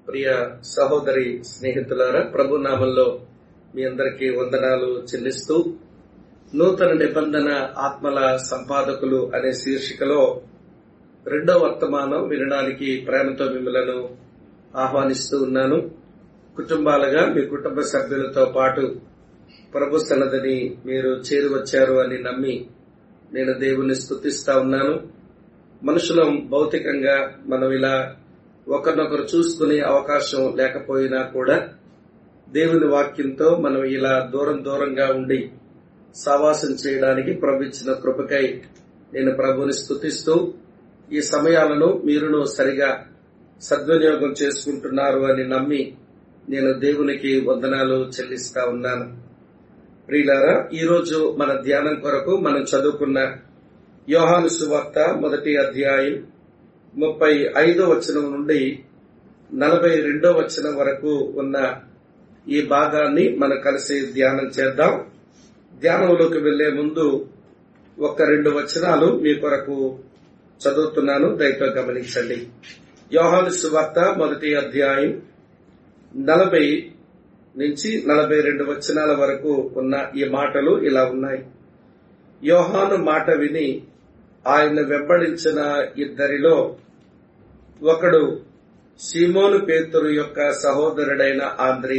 ప్రియ సహోదరి స్నేహితులారా ప్రభు నామంలో మీ అందరికీ వందనాలు చెల్లిస్తూ నూతన నిబంధన ఆత్మల సంపాదకులు అనే శీర్షికలో రెండో వర్తమానం వినడానికి ప్రేమతో మిమ్మలను ఆహ్వానిస్తూ ఉన్నాను కుటుంబాలుగా మీ కుటుంబ సభ్యులతో పాటు ప్రభు సన్నదిని మీరు చేరువచ్చారు అని నమ్మి నేను దేవుని స్తుతిస్తా ఉన్నాను మనుషులం భౌతికంగా మనం ఇలా ఒకరినొకరు చూసుకునే అవకాశం లేకపోయినా కూడా దేవుని వాక్యంతో మనం ఇలా దూరం దూరంగా ఉండి సావాసం చేయడానికి ప్రభు ఇచ్చిన కృపకై నేను ప్రభుని స్తుతిస్తూ ఈ సమయాలను మీరును సరిగా సద్వినియోగం చేసుకుంటున్నారు అని నమ్మి నేను దేవునికి వందనాలు చెల్లిస్తా ఉన్నాను ప్రియులారా ఈరోజు మన ధ్యానం కొరకు మనం చదువుకున్న యోహాను సువార్త మొదటి అధ్యాయం ముప్పై ఐదో వచనం నుండి నలభై రెండో వచనం వరకు ఉన్న ఈ భాగాన్ని మనం కలిసి ధ్యానం చేద్దాం ధ్యానంలోకి వెళ్లే ముందు ఒక రెండు వచనాలు మీ కొరకు చదువుతున్నాను దయతో గమనించండి యోహాను సువార్త మొదటి అధ్యాయం నలభై నుంచి నలభై రెండు వచనాల వరకు ఉన్న ఈ మాటలు ఇలా ఉన్నాయి యోహాను మాట విని ఆయన వెంబడించిన ఇద్దరిలో ఒకడు సీమోను పేతురు యొక్క సహోదరుడైన ఆంద్రియ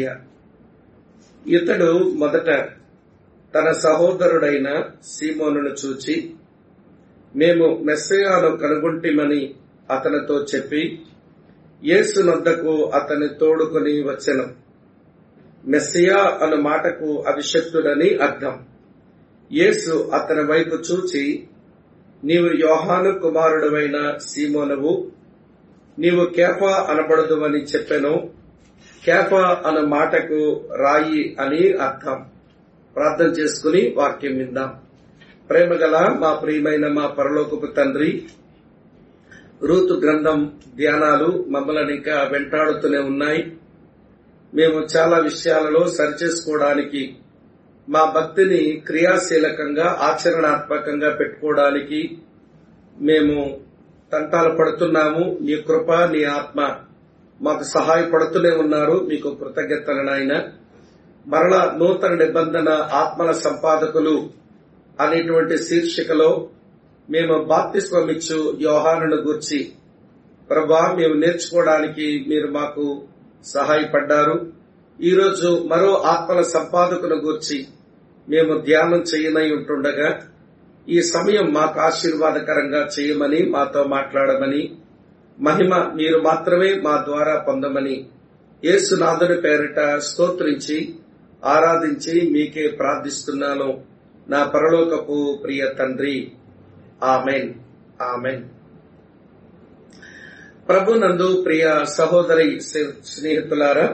ఇతడు మొదట తన సహోదరుడైన సీమోనును చూచి మేము మెస్సయాను కనుగొంటిమని అతనితో చెప్పి యేసునొద్దకు అతని తోడుకొని వచ్చెను మెస్సియా అను మాటకు అభిషక్తుడని అర్థం యేసు అతని వైపు చూచి నీవు యోహాను కుమారుడువైన సీమోనవు నీవు కేఫా అనబడదువని చెప్పెను కేఫా అన్న మాటకు రాయి అని అర్థం ప్రార్థన చేసుకుని వాక్యం విందాం ప్రేమగల మా ప్రియమైన మా పరలోకపు తండ్రి రూతు గ్రంథం ధ్యానాలు మమ్మల్ని ఇంకా వెంటాడుతూనే ఉన్నాయి మేము చాలా విషయాలలో సరిచేసుకోవడానికి మా భక్తిని క్రియాశీలకంగా ఆచరణాత్మకంగా పెట్టుకోవడానికి మేము తంటాలు పడుతున్నాము నీ కృప నీ ఆత్మ మాకు సహాయపడుతూనే ఉన్నారు మీకు కృతజ్ఞతలు నాయన మరల నూతన నిబంధన ఆత్మల సంపాదకులు అనేటువంటి శీర్షికలో మేము బాప్తిస్వమిచ్చు యోహానును గూర్చి ప్రభా మేము నేర్చుకోవడానికి మీరు మాకు సహాయపడ్డారు ఈరోజు మరో ఆత్మల సంపాదకును గూర్చి మేము ధ్యానం చేయనై ఉంటుండగా ఈ సమయం మాకు ఆశీర్వాదకరంగా చేయమని మాతో మాట్లాడమని మహిమ మీరు మాత్రమే మా ద్వారా పొందమని యేసునాథుని పేరిట స్తోత్రించి ఆరాధించి మీకే ప్రార్థిస్తున్నాను నా పరలోకపు ప్రియ తండ్రి ఆమెన్ ఆమెన్ ప్రభునందు ప్రియ సహోదరి స్నేహితులారా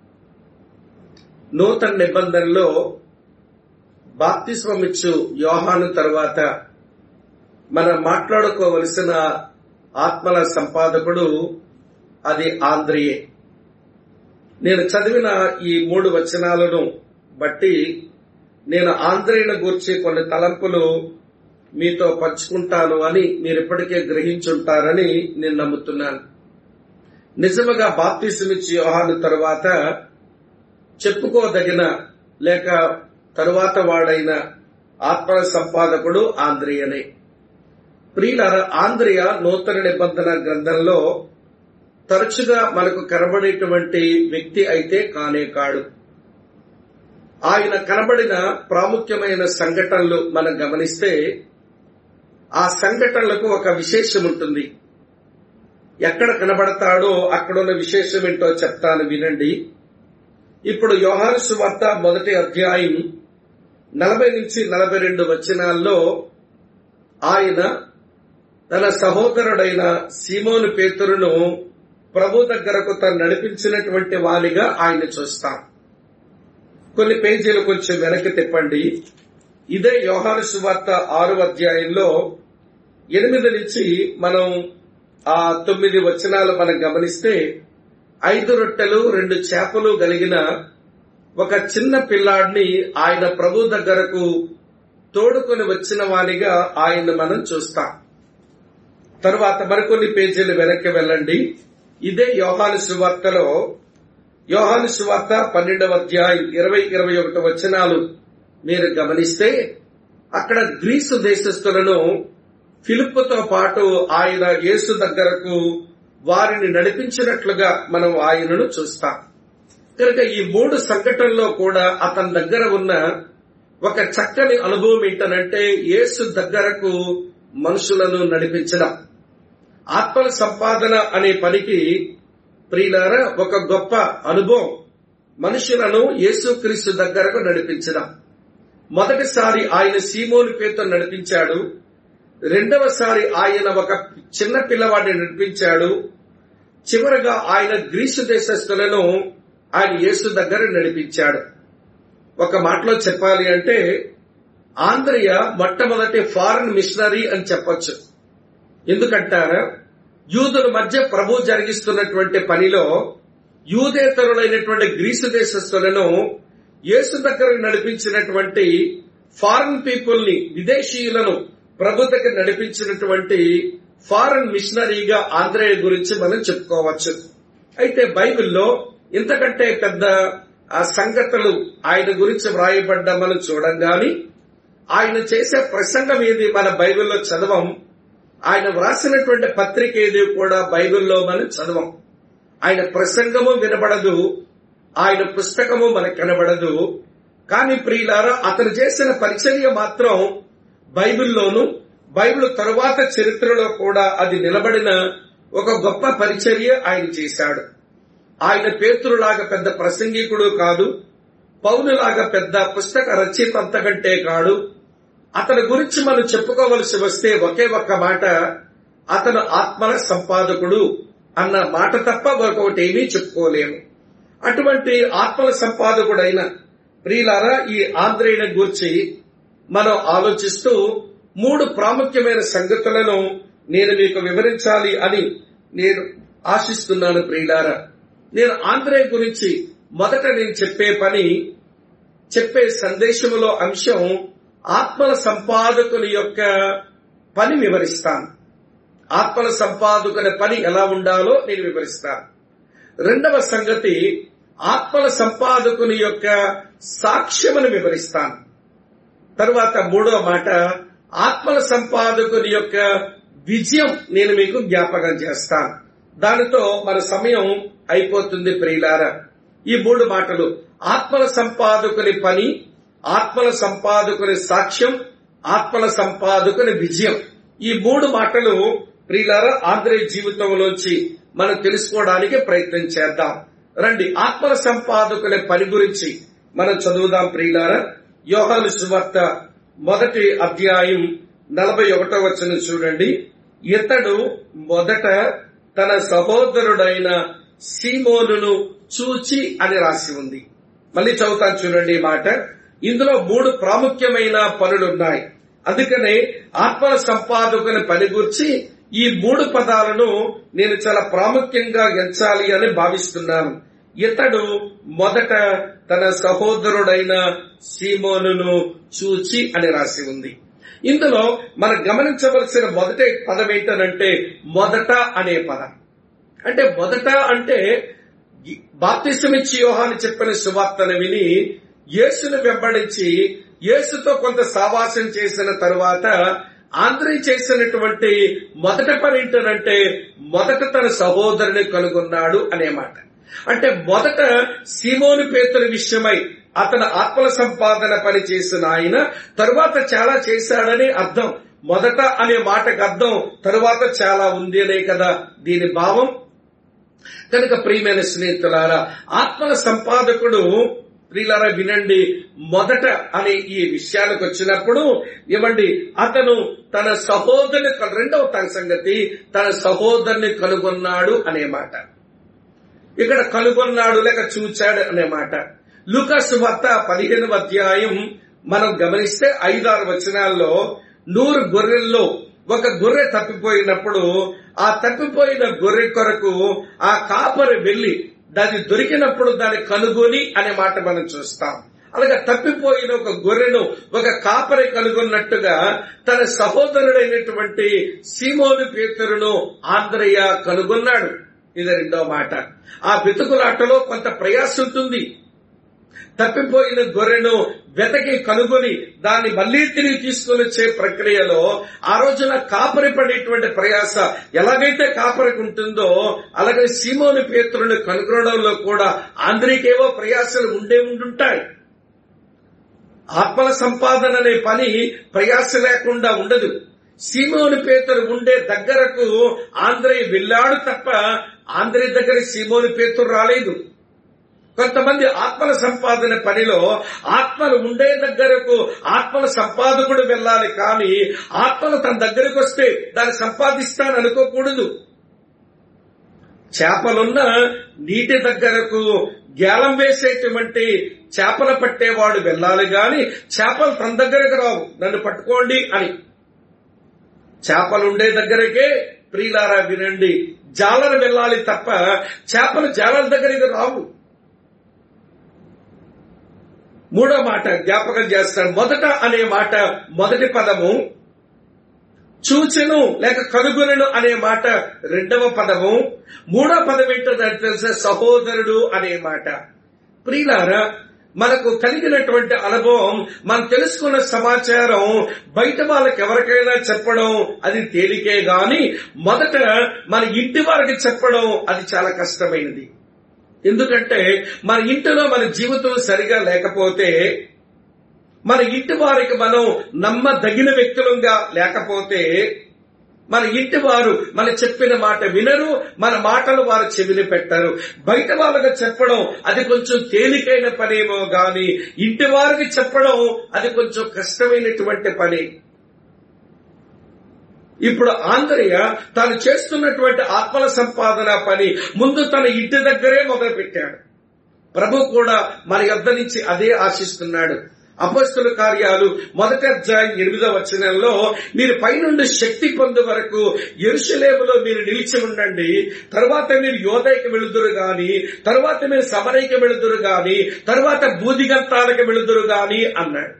నూతన నిబంధనలో బాప్తిస్వమిచ్చు యోహాను తర్వాత మనం మాట్లాడుకోవలసిన ఆత్మల సంపాదకుడు అది ఆంధ్రియే నేను చదివిన ఈ మూడు వచనాలను బట్టి నేను ఆంధ్రేయుని గూర్చి కొన్ని తలంపులు మీతో పంచుకుంటాను అని మీరు ఇప్పటికే గ్రహించుంటారని నేను నమ్ముతున్నాను నిజముగా బాప్తిసమిచ్చి యోహాను తరువాత చెప్పుకోదగిన లేక తరువాత వాడైన ఆత్మ సంపాదకుడు ఆంధ్రియనే ప్రియుల ఆంధ్రియ నూతన నిబంధన గ్రంథంలో తరచుగా మనకు కనబడేటువంటి వ్యక్తి అయితే కానే కాడు ఆయన కనబడిన ప్రాముఖ్యమైన సంఘటనలు మనం గమనిస్తే ఆ సంఘటనలకు ఒక విశేషం ఉంటుంది ఎక్కడ కనబడతాడో అక్కడున్న విశేషం ఏంటో చెప్తాను వినండి ఇప్పుడు యోహాను సువార్త మొదటి అధ్యాయం నలభై నుంచి నలభై రెండు వచనాల్లో ఆయన తన సహోదరుడైన సీమోను పేతురును ప్రభు దగ్గరకు తను నడిపించినటువంటి వానిగా ఆయన చూస్తాం కొన్ని పేజీలు కొంచెం వెనక్కి తిప్పండి ఇదే యోహాను సువార్త ఆరు అధ్యాయంలో ఎనిమిది నుంచి మనం ఆ తొమ్మిది వచనాలు మనం గమనిస్తే ఐదు రొట్టెలు రెండు చేపలు కలిగిన ఒక చిన్న పిల్లాడిని ఆయన ప్రభు దగ్గరకు తోడుకొని వచ్చిన వానిగా ఆయన మనం చూస్తాం తరువాత మరికొన్ని పేజీలు వెనక్కి వెళ్ళండి ఇదే యోహాను సువార్తలో యోహాను సువార్త పన్నెండవ అధ్యాయం ఇరవై ఇరవై ఒకటి వచనాలు మీరు గమనిస్తే అక్కడ గ్రీసు దేశస్థులను ఫిలిప్పుతో పాటు ఆయన యేసు దగ్గరకు వారిని నడిపించినట్లుగా మనం ఆయనను చూస్తాం కనుక ఈ మూడు సంఘటనలో కూడా అతని దగ్గర ఉన్న ఒక చక్కని అనుభవం ఏంటనంటే యేసు దగ్గరకు మనుషులను నడిపించడం ఆత్మల సంపాదన అనే పనికి ప్రియులారా ఒక గొప్ప అనుభవం మనుషులను యేసుక్రీస్తు దగ్గరకు నడిపించడం మొదటిసారి ఆయన సీమోని పేరుతో నడిపించాడు రెండవసారి ఆయన ఒక చిన్న పిల్లవాడిని నడిపించాడు చివరగా ఆయన గ్రీసు దేశస్థులను ఆయన యేసు దగ్గర నడిపించాడు ఒక మాటలో చెప్పాలి అంటే ఆంధ్రయ మొట్టమొదటి ఫారెన్ మిషనరీ అని చెప్పొచ్చు ఎందుకంటారా యూదుల మధ్య ప్రభు జరిగిస్తున్నటువంటి పనిలో యూదేతరులైనటువంటి గ్రీసు దేశస్థులను యేసు దగ్గర నడిపించినటువంటి ఫారెన్ పీపుల్ ని విదేశీయులను ప్రభు దగ్గర నడిపించినటువంటి ఫారెన్ మిషనరీగా ఆంధ్రేయ గురించి మనం చెప్పుకోవచ్చు అయితే బైబిల్లో ఇంతకంటే పెద్ద ఆ సంగతులు ఆయన గురించి వ్రాయబడ్డ మనం చూడం గాని ఆయన చేసే ప్రసంగం ఏది మన బైబిల్లో చదవం ఆయన వ్రాసినటువంటి పత్రిక ఏది కూడా బైబిల్లో మనం చదవం ఆయన ప్రసంగము వినబడదు ఆయన పుస్తకము మనకు కనబడదు కానీ ప్రియులారా అతను చేసిన పరిచర్య మాత్రం బైబిల్లోను బైబిల్ తరువాత చరిత్రలో కూడా అది నిలబడిన ఒక గొప్ప పరిచర్య ఆయన చేశాడు ఆయన పేతురులాగా పెద్ద ప్రసంగికుడు కాదు పౌరులాగా పెద్ద పుస్తక రచయిత అంతకంటే కాడు అతని గురించి మనం చెప్పుకోవలసి వస్తే ఒకే ఒక్క మాట అతను ఆత్మల సంపాదకుడు అన్న మాట తప్ప ఒకటి ఏమీ చెప్పుకోలేము అటువంటి ఆత్మల సంపాదకుడైన ప్రియులారా ఈ ఆంధ్రేయుని గురించి మనం ఆలోచిస్తూ మూడు ప్రాముఖ్యమైన సంగతులను నేను మీకు వివరించాలి అని నేను ఆశిస్తున్నాను ప్రియులారా నేను ఆంధ్రే గురించి మొదట నేను చెప్పే పని చెప్పే సందేశములో అంశం ఆత్మల సంపాదకుని యొక్క పని వివరిస్తాను ఆత్మల సంపాదకుని పని ఎలా ఉండాలో నేను వివరిస్తాను రెండవ సంగతి ఆత్మల సంపాదకుని యొక్క సాక్ష్యమును వివరిస్తాను తరువాత మూడవ మాట ఆత్మల సంపాదకుని యొక్క విజయం నేను మీకు జ్ఞాపకం చేస్తాను దానితో మన సమయం అయిపోతుంది ప్రియులారా ఈ మూడు మాటలు ఆత్మల సంపాదకుని పని ఆత్మల సంపాదకుని సాక్ష్యం ఆత్మల సంపాదకుని విజయం ఈ మూడు మాటలు ప్రియులారా ఆంధ్రే జీవితంలోంచి మనం తెలుసుకోవడానికి ప్రయత్నం చేద్దాం రండి ఆత్మల సంపాదకుని పని గురించి మనం చదువుదాం ప్రియులారా యోహాను సువార్త మొదటి అధ్యాయం నలభై ఒకటో వచ్చిన చూడండి ఇతడు మొదట తన సహోదరుడైన సీమోనును చూచి అని రాసి ఉంది మళ్ళీ చదువుతాను చూడండి ఈ మాట ఇందులో మూడు ప్రాముఖ్యమైన పనులున్నాయి అందుకనే ఆత్మల సంపాదకుని పని గురించి ఈ మూడు పదాలను నేను చాలా ప్రాముఖ్యంగా ఎంచాలి అని భావిస్తున్నాను ఇతడు మొదట తన సహోదరుడైన సీమోనును చూచి అని రాసి ఉంది ఇందులో మనం గమనించవలసిన మొదటి పదం ఏంటనంటే మొదట అనే పదం అంటే మొదట అంటే బాప్తిసమిచ్చి యోహాని చెప్పిన సువార్తను విని యేసును వెంబడించి యేసుతో కొంత సావాసం చేసిన తరువాత ఆంధ్రీ చేసినటువంటి మొదట పని ఏంటనంటే మొదట తన సహోదరుని కనుగొన్నాడు అనే మాట అంటే మొదట సీమోని పేతుల విషయమై అతను ఆత్మల సంపాదన పని చేసిన ఆయన తరువాత చాలా చేశాడని అర్థం మొదట అనే మాటకు అర్థం తరువాత చాలా ఉంది అనే కదా దీని భావం కనుక ప్రియమైన స్నేహితులారా ఆత్మల సంపాదకుడు ప్రియులారా వినండి మొదట అనే ఈ విషయానికి వచ్చినప్పుడు ఇవ్వండి అతను తన సహోదరుని రెండవ తన సంగతి తన సహోదరుని కనుగొన్నాడు అనే మాట ఇక్కడ కనుగొన్నాడు లేక చూచాడు అనే మాట లూకాసు వార్త పదిహేను అధ్యాయం మనం గమనిస్తే ఐదారు వచనాల్లో నూరు గొర్రెల్లో ఒక గొర్రె తప్పిపోయినప్పుడు ఆ తప్పిపోయిన గొర్రె కొరకు ఆ కాపరి వెళ్లి దాన్ని దొరికినప్పుడు దాన్ని కనుగొని అనే మాట మనం చూస్తాం అలాగే తప్పిపోయిన ఒక గొర్రెను ఒక కాపరి కనుగొన్నట్టుగా తన సహోదరుడైనటువంటి సీమోను పేతురును ఆంధ్రయ్య కనుగొన్నాడు ఇది రెండో మాట ఆ వెతుకులాటలో కొంత ప్రయాస ఉంటుంది తప్పిపోయిన గొర్రెను వెతకి కనుగొని దాన్ని మళ్లీ తిరిగి తీసుకుని వచ్చే ప్రక్రియలో ఆ రోజున కాపరి పడేటువంటి ప్రయాస ఎలాగైతే కాపరికి ఉంటుందో అలాగే సీమోని పేతులను కనుగొనడంలో కూడా ఆంధ్రీకేవో ప్రయాసలు ఉండే ఉండుంటాయి ఆత్మల సంపాదన అనే పని ప్రయాస లేకుండా ఉండదు సీమోని పేతురు ఉండే దగ్గరకు ఆంధ్రయ్య వెళ్ళాడు తప్ప ఆంధ్రయ్య దగ్గర సీమోని పేతురు రాలేదు కొంతమంది ఆత్మల సంపాదన పనిలో ఆత్మలు ఉండే దగ్గరకు ఆత్మల సంపాదకుడు వెళ్ళాలి కానీ ఆత్మలు తన దగ్గరకు వస్తే దాన్ని సంపాదిస్తాను అనుకోకూడదు చేపలున్న నీటి దగ్గరకు గేలం వేసేటువంటి చేపలు పట్టేవాడు వెళ్ళాలి గాని చేపలు తన దగ్గరకు రావు నన్ను పట్టుకోండి అని చేపలుండే దగ్గరకే ప్రియులారా వినండి జాలరు వెళ్ళాలి తప్ప చేపలు జాలల దగ్గరికి రావు మూడో మాట జ్ఞాపకం చేస్తాను మొదట అనే మాట మొదటి పదము చూచెను లేక కనుగొనను అనే మాట రెండవ పదము మూడో పదం ఏంటో దానికి తెలిసే సహోదరుడు అనే మాట ప్రియులారా మనకు కలిగినటువంటి అనుభవం మనం తెలుసుకున్న సమాచారం బయట వాళ్ళకి ఎవరికైనా చెప్పడం అది తేలికే గాని మొదట మన ఇంటి వారికి చెప్పడం అది చాలా కష్టమైనది ఎందుకంటే మన ఇంటిలో మన జీవితం సరిగా లేకపోతే మన ఇంటి వారికి మనం నమ్మదగిన వ్యక్తులంగా లేకపోతే మన ఇంటి వారు మన చెప్పిన మాట వినరు మన మాటలు వారు చెవిని పెట్టరు బయట వాళ్ళకి చెప్పడం అది కొంచెం తేలికైన పనేమో గాని ఇంటి వారికి చెప్పడం అది కొంచెం కష్టమైనటువంటి పని ఇప్పుడు ఆంధ్రయ్య తాను చేస్తున్నటువంటి ఆత్మల సంపాదన పని ముందు తన ఇంటి దగ్గరే మొదలు పెట్టాడు ప్రభు కూడా మన యొద్ద నుంచి అదే ఆశిస్తున్నాడు అపస్తుల కార్యాలు మొదటి అధ్యాయం ఎనిమిదవ వచనంలో మీరు పైనుండి శక్తి పొందే వరకు ఎరుషలేములో మీరు నిలిచి ఉండండి తర్వాత మీరు యోదయకి వెళుదురు గాని తర్వాత మీరు సమరయ్యకి వెళుదురు గాని తర్వాత బూదిగంతాలకు వెళుదురు గాని అన్నాడు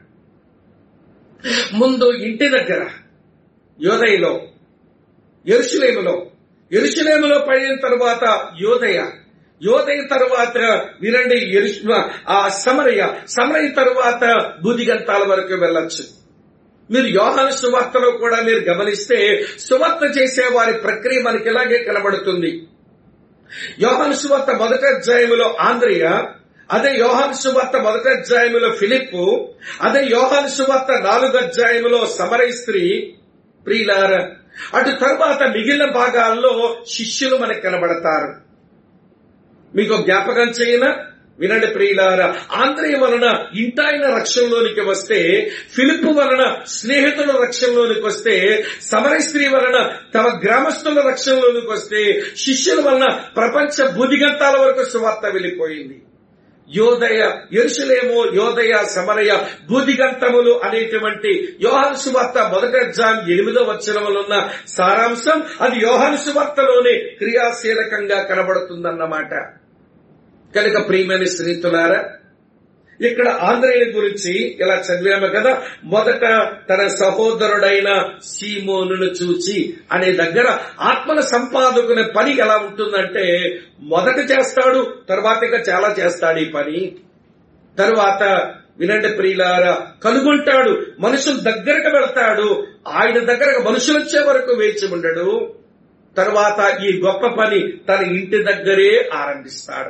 ముందు ఇంటి దగ్గర యోదయలో ఎరుషులేములో ఎరుషులేములో పడిన తర్వాత యోదయ యోదయ తర్వాత వినండి ఎరుషు ఆ సమరయ సమరయ తర్వాత బుదిగంతాల వరకు వెళ్ళొచ్చు మీరు యోహాను సువార్తలో కూడా మీరు గమనిస్తే సువార్త చేసే వారి ప్రక్రియ మనకి ఇలాగే కనబడుతుంది యోహాను సువార్త మొదటి అధ్యాయములో ఆంధ్రయ అదే యోహాను సువార్త మొదటి అధ్యాయములో ఫిలిప్పు అదే యోహాను సువార్త నాలుగు అధ్యాయములో సమరయ స్త్రీ ప్రియులార అటు తర్వాత మిగిలిన భాగాల్లో శిష్యులు మనకు కనబడతారు మీకు జ్ఞాపకం చేయన వినండి ప్రియులార ఆంధ్రయ వలన ఇంటాయన రక్షణలోనికి వస్తే ఫిలిప్ వలన స్నేహితుల రక్షణలోనికి వస్తే సమర స్త్రీ వలన తమ గ్రామస్తుల రక్షణలోనికి వస్తే శిష్యుల వలన ప్రపంచ బుదిగంతాల వరకు సువార్త వెళ్ళిపోయింది యోదయ ఎరుసలేము యోదయ సమరయ బూదిగంతములు అనేటువంటి యోహాను సువార్త మొదటి అధ్యాయం ఎనిమిదో వచనములు ఉన్న సారాంశం అది యోహాను సువార్తలోనే క్రియాశీలకంగా కనబడుతుందన్నమాట కనుక ప్రియమైన స్నేహితులారా ఇక్కడ ఆంధ్రయ్య గురించి ఇలా చదివాము కదా మొదట తన సహోదరుడైన సీమోనును చూచి అనే దగ్గర ఆత్మల సంపాదకుని పని ఎలా ఉంటుందంటే మొదట చేస్తాడు తర్వాత ఇంకా చాలా చేస్తాడు ఈ పని తరువాత వినండి ప్రియులారా కనుగొంటాడు మనుషుల దగ్గరకు వెళ్తాడు ఆయన దగ్గరకు మనుషులు వచ్చే వరకు వేచి ఉండడు తరువాత ఈ గొప్ప పని తన ఇంటి దగ్గరే ఆరంభిస్తాడు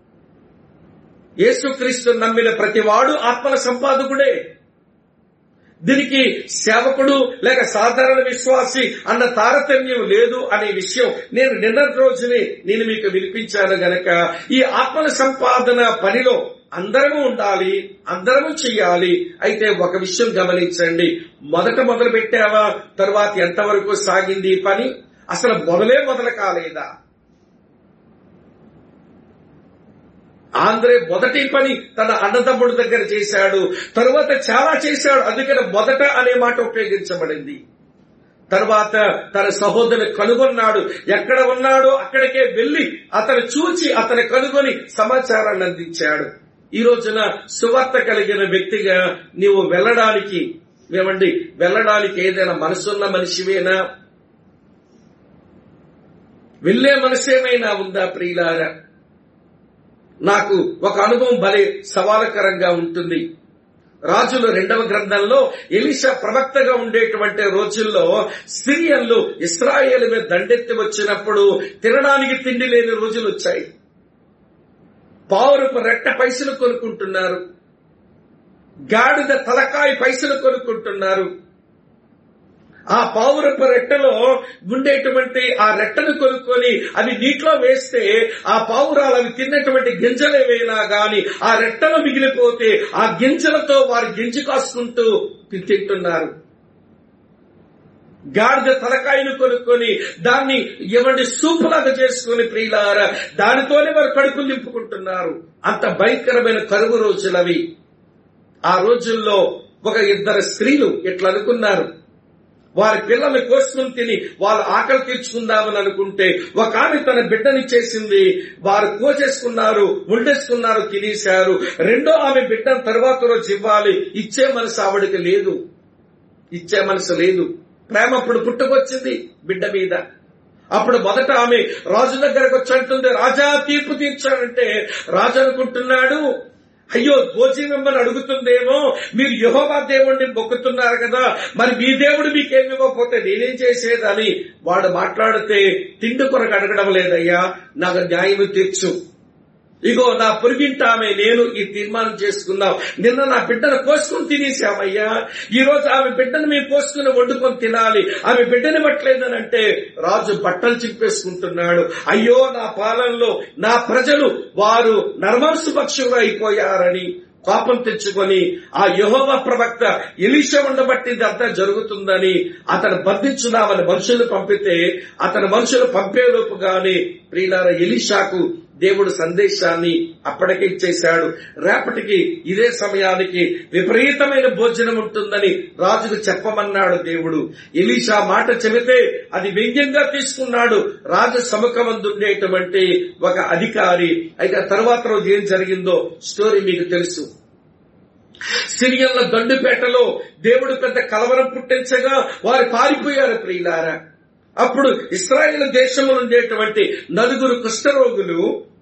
యేసుక్రీస్తు నమ్మిన ప్రతివాడు ఆత్మల సంపాదకుడే దీనికి సేవకుడు లేక సాధారణ విశ్వాసి అన్న తారతమ్యం లేదు అనే విషయం నేను నిన్న రోజునే నేను మీకు వినిపించాను గనక ఈ ఆత్మల సంపాదన పనిలో అందరము ఉండాలి అందరము చెయ్యాలి అయితే ఒక విషయం గమనించండి మొదట మొదలు పెట్టావా తర్వాత ఎంతవరకు సాగింది ఈ పని అసలు మొదలే మొదలు కాలేదా ఆంధ్రే మొదటి పని తన అన్నదమ్ముడి దగ్గర చేశాడు తరువాత చాలా చేశాడు అందుకని మొదట అనే మాట ఉపయోగించబడింది తర్వాత తన సహోదరుని కనుగొన్నాడు ఎక్కడ ఉన్నాడో అక్కడికే వెళ్లి అతను చూచి అతను కనుగొని సమాచారాన్ని అందించాడు ఈ రోజున సువార్త కలిగిన వ్యక్తిగా నీవు వెళ్ళడానికి ఏమండి వెళ్ళడానికి ఏదైనా మనసున్న మనిషివేనా వెళ్లే మనసేమైనా ఉందా ప్రియులారా నాకు ఒక అనుభవం భలే సవాలకరంగా ఉంటుంది రాజుల రెండవ గ్రంథంలో ఎలిషా ప్రవక్తగా ఉండేటువంటి రోజుల్లో సిరియన్లు ఇస్రాయేల్ మీద దండెత్తి వచ్చినప్పుడు తినడానికి తిండి లేని రోజులు వచ్చాయి పావురపు రెట్ట పైసలు కొనుక్కుంటున్నారు గాడిద తలకాయ పైసలు కొనుక్కుంటున్నారు ఆ పావురపు రెట్టలో ఉండేటువంటి ఆ రెట్టను కొనుక్కొని అవి నీటిలో వేస్తే ఆ పావురాలు అవి తిన్నటువంటి గింజలేవైనా గాని ఆ రెట్టలు మిగిలిపోతే ఆ గింజలతో వారు గింజ కాసుకుంటూ తింటున్నారు గాడిద తలకాయను కొనుక్కొని దాన్ని ఏమంటే సూపులాగా చేసుకుని ప్రియులార దానితోనే వారు కడుపులు నింపుకుంటున్నారు అంత భయంకరమైన కరువు రోజులవి ఆ రోజుల్లో ఒక ఇద్దరు స్త్రీలు ఇట్లా అనుకున్నారు వారి పిల్లల్ని కోసుకుని తిని వాళ్ళు ఆకలి తీర్చుకుందామని అనుకుంటే ఒక ఆమె తన బిడ్డని చేసింది వారు కోసేసుకున్నారు ఉండేసుకున్నారు తినేశారు రెండో ఆమె బిడ్డను తర్వాత రోజు ఇవ్వాలి ఇచ్చే మనసు ఆవిడకి లేదు ఇచ్చే మనసు లేదు ప్రేమ అప్పుడు పుట్టుకొచ్చింది బిడ్డ మీద అప్పుడు మొదట ఆమె రాజు దగ్గరకు వచ్చి అంటుంది రాజా తీర్పు తీర్చాడంటే రాజు అనుకుంటున్నాడు అయ్యో భోజనం మిమ్మల్ని అడుగుతుందేమో మీరు యహోవా దేవుడిని మొక్కుతున్నారు కదా మరి మీ దేవుడు మీకేమి ఇవ్వకపోతే నేనేం చేసేదని వాడు మాట్లాడితే తిండి కొరకు అడగడం లేదయ్యా నాకు న్యాయం తీర్చు ఇగో నా పొరిగింట ఆమె నేను ఈ తీర్మానం చేసుకున్నాం నిన్న నా బిడ్డను కోసుకుని తినేసామయ్యా ఈ రోజు ఆమె బిడ్డను మేము కోసుకుని వండుకొని తినాలి ఆమె బిడ్డని పట్టలేదని అంటే రాజు బట్టలు చింపేసుకుంటున్నాడు అయ్యో నా పాలనలో నా ప్రజలు వారు నర్మాంసు పక్షులు అయిపోయారని కోపం తెచ్చుకొని ఆ యహోవ ప్రవక్త ఎలీష ఉండబట్టి ఇదంతా జరుగుతుందని అతను బంధించుదామని మనుషులు పంపితే అతని మనుషులు పంపేలోపు గాని ప్రియులార ఎలీషాకు దేవుడు సందేశాన్ని అప్పటికే ఇచ్చేశాడు రేపటికి ఇదే సమయానికి విపరీతమైన భోజనం ఉంటుందని రాజుకు చెప్పమన్నాడు దేవుడు ఎలీషా మాట చెబితే అది వ్యంగ్యంగా తీసుకున్నాడు రాజు సముఖమందుండేటువంటి ఒక అధికారి అయితే తర్వాత రోజు ఏం జరిగిందో స్టోరీ మీకు తెలుసు సిరియన్ల దండుపేటలో దేవుడు పెద్ద కలవరం పుట్టించగా వారు పారిపోయారు ప్రియులారా అప్పుడు ఇస్రాయేల్ దేశంలో ఉండేటువంటి నలుగురు కుష్ఠరోగులు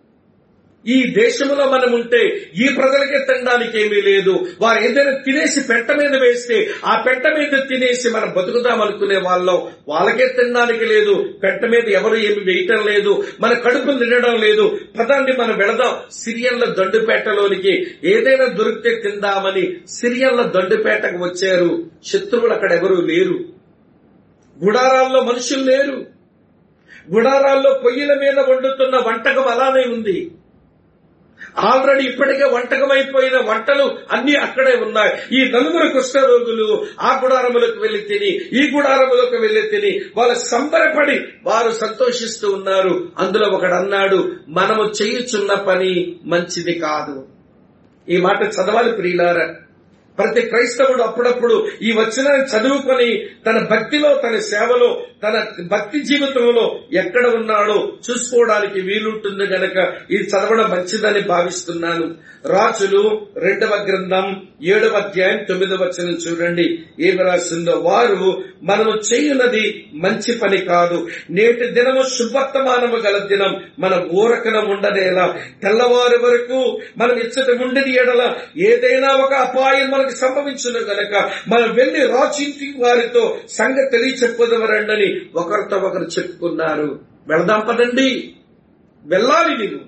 ఈ దేశంలో మనం ఉంటే ఈ ప్రజలకే తినడానికి ఏమీ లేదు వారు ఏదైనా తినేసి పెంట మీద వేస్తే ఆ పెంట మీద తినేసి మనం బతుకుదాం అనుకునే వాళ్ళం వాళ్ళకే తినడానికి లేదు పెంట మీద ఎవరు ఏమి వేయటం లేదు మన కడుపు నిండడం లేదు పదాన్ని మనం వెళదాం సిరియన్ల దండుపేటలోనికి ఏదైనా దొరికితే తిందామని సిరియన్ల దండుపేటకు వచ్చారు శత్రువులు అక్కడ ఎవరూ లేరు గుడారాల్లో మనుషులు లేరు గుడారాల్లో పొయ్యిల మీద వండుతున్న వంటకం అలానే ఉంది ఆల్రెడీ ఇప్పటికే వంటకం అయిపోయిన వంటలు అన్ని అక్కడే ఉన్నాయి ఈ నలుగురు కుష్ఠరోగులు ఆ గుడారములకు వెళ్లి తిని ఈ గుడారములకు వెళ్లి తిని వాళ్ళు సంబరపడి వారు సంతోషిస్తూ ఉన్నారు అందులో ఒకడు అన్నాడు మనము చేయుచున్న పని మంచిది కాదు ఈ మాట చదవాలి ప్రియులారా ప్రతి క్రైస్తవుడు అప్పుడప్పుడు ఈ వచనాన్ని చదువుకొని తన భక్తిలో తన సేవలో తన భక్తి జీవితంలో ఎక్కడ ఉన్నాడో చూసుకోవడానికి వీలుంటుంది గనక ఇది చదవడం మంచిదని భావిస్తున్నాను రాజులు రెండవ గ్రంథం ఏడవ అధ్యాయం తొమ్మిదవ వచనం చూడండి ఏమి రాసిందో వారు మనము చేయున్నది మంచి పని కాదు నేటి దినము శుభవర్తమానము గల దినం మన ఊరకన ఉండనేలా తెల్లవారి వరకు మనం ఇచ్చట ఉండని ఎడల ఏదైనా ఒక అపాయం మనకు సంభవించును గనక మనం వెళ్లి రాచింటి వారితో సంగతి తెలియచెప్పదవరండని ఒకరితో ఒకరు చెప్పుకున్నారు వెళదాం పదండి వెళ్ళాలి నీవు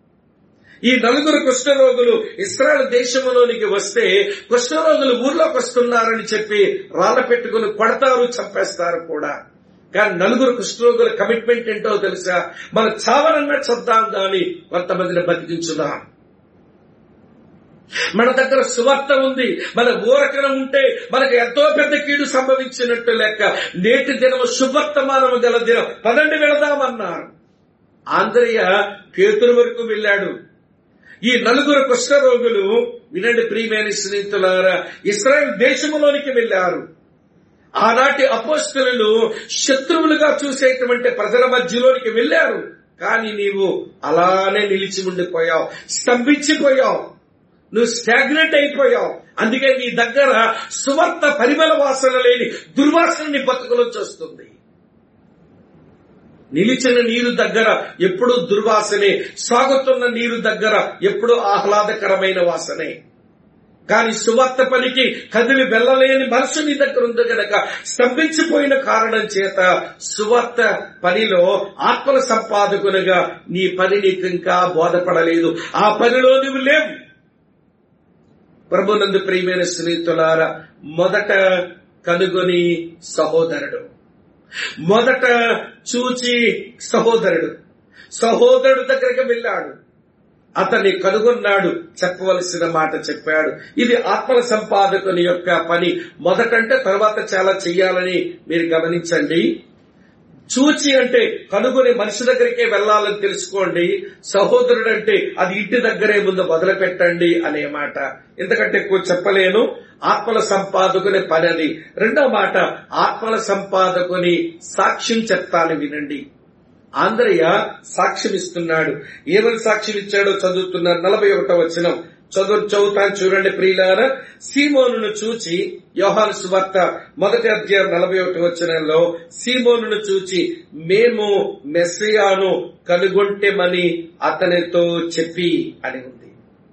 ఈ నలుగురు కుష్ఠరోగులు ఇస్రాయల్ దేశంలోనికి వస్తే కుష్ఠరోగులు ఊర్లోకి వస్తున్నారని చెప్పి రాళ్ళ పెట్టుకుని కొడతారు చంపేస్తారు కూడా కానీ నలుగురు కుష్ఠరోగుల కమిట్మెంట్ ఏంటో తెలుసా మన చావనన్నా చద్దాం దాని కొంతమందిని బతికించుదాం మన దగ్గర సువార్త ఉంది మన ఊరకన ఉంటే మనకు ఎంతో పెద్ద కీడు సంభవించినట్టు లెక్క నేటి దినము శుభవర్తమానము గల దినం పదండి వెళదామన్నారు ఆంధ్రయ్య పేతురు వరకు వెళ్ళాడు ఈ నలుగురు కుష్ఠరోగులు వినండి ప్రియమైన స్నేహితులారా ఇస్రాయల్ దేశంలోనికి వెళ్లారు ఆనాటి అపోస్తులు శత్రువులుగా చూసేటువంటి ప్రజల మధ్యలోనికి వెళ్లారు కానీ నీవు అలానే నిలిచి ఉండిపోయావు స్తంభించిపోయావు నువ్వు స్టాగ్నెట్ అయిపోయావు అందుకే నీ దగ్గర సువర్త పరిమళ వాసన లేని దుర్వాసన నీ బతుకులోంచి వస్తుంది నిలిచిన నీరు దగ్గర ఎప్పుడు దుర్వాసనే సాగుతున్న నీరు దగ్గర ఎప్పుడు ఆహ్లాదకరమైన వాసనే కాని సువార్త పనికి కదిలి వెళ్ళలేని మనసు నీ దగ్గర ఉంది గనక స్తంభించిపోయిన కారణం చేత సువార్త పనిలో ఆత్మల సంపాదకునిగా నీ పని నీకు ఇంకా బోధపడలేదు ఆ పనిలో నువ్వు లేవు ప్రభునందు ప్రియమైన స్నేహితులారా మొదట కనుగొని సహోదరుడు మొదట చూచి సహోదరుడు సహోదరుడు దగ్గరికి వెళ్ళాడు అతన్ని కనుగొన్నాడు చెప్పవలసిన మాట చెప్పాడు ఇది ఆత్మల సంపాదకుని యొక్క పని మొదటంటే తర్వాత చాలా చెయ్యాలని మీరు గమనించండి చూచి అంటే కనుగొని మనిషి దగ్గరికే వెళ్ళాలని తెలుసుకోండి సహోదరుడు అంటే అది ఇంటి దగ్గరే ముందు మొదలు పెట్టండి అనే మాట ఎందుకంటే ఎక్కువ చెప్పలేను ఆత్మల సంపాదకుని పని అది రెండో మాట ఆత్మల సంపాదకుని సాక్ష్యం చెప్తాను వినండి ఆంధ్రయ్య సాక్ష్యం ఇస్తున్నాడు ఏమని సాక్ష్యం ఇచ్చాడో చదువుతున్నారు నలభై ఒకటో వచ్చిన చదువు చదువుతాను చూడండి ప్రియులారా సీమోనును చూచి యోహాను సువార్త మొదటి అధ్యాయం నలభై ఒకటి వచనంలో సీమోనును చూచి మేము మెస్సియాను కనుగొంటేమని అతనితో చెప్పి అని ఉంది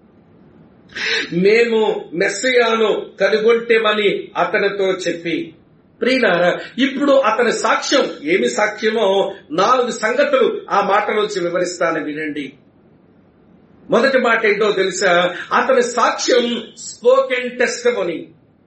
మేము మెస్సియాను కనుగొంటేమని అతనితో చెప్పి ప్రియులారా ఇప్పుడు అతని సాక్ష్యం ఏమి సాక్ష్యమో నాలుగు సంగతులు ఆ మాటలోంచి వివరిస్తాను వినండి మొదటి మాట ఏంటో తెలుసా అతని సాక్ష్యం స్పోకెన్ టెస్టమోని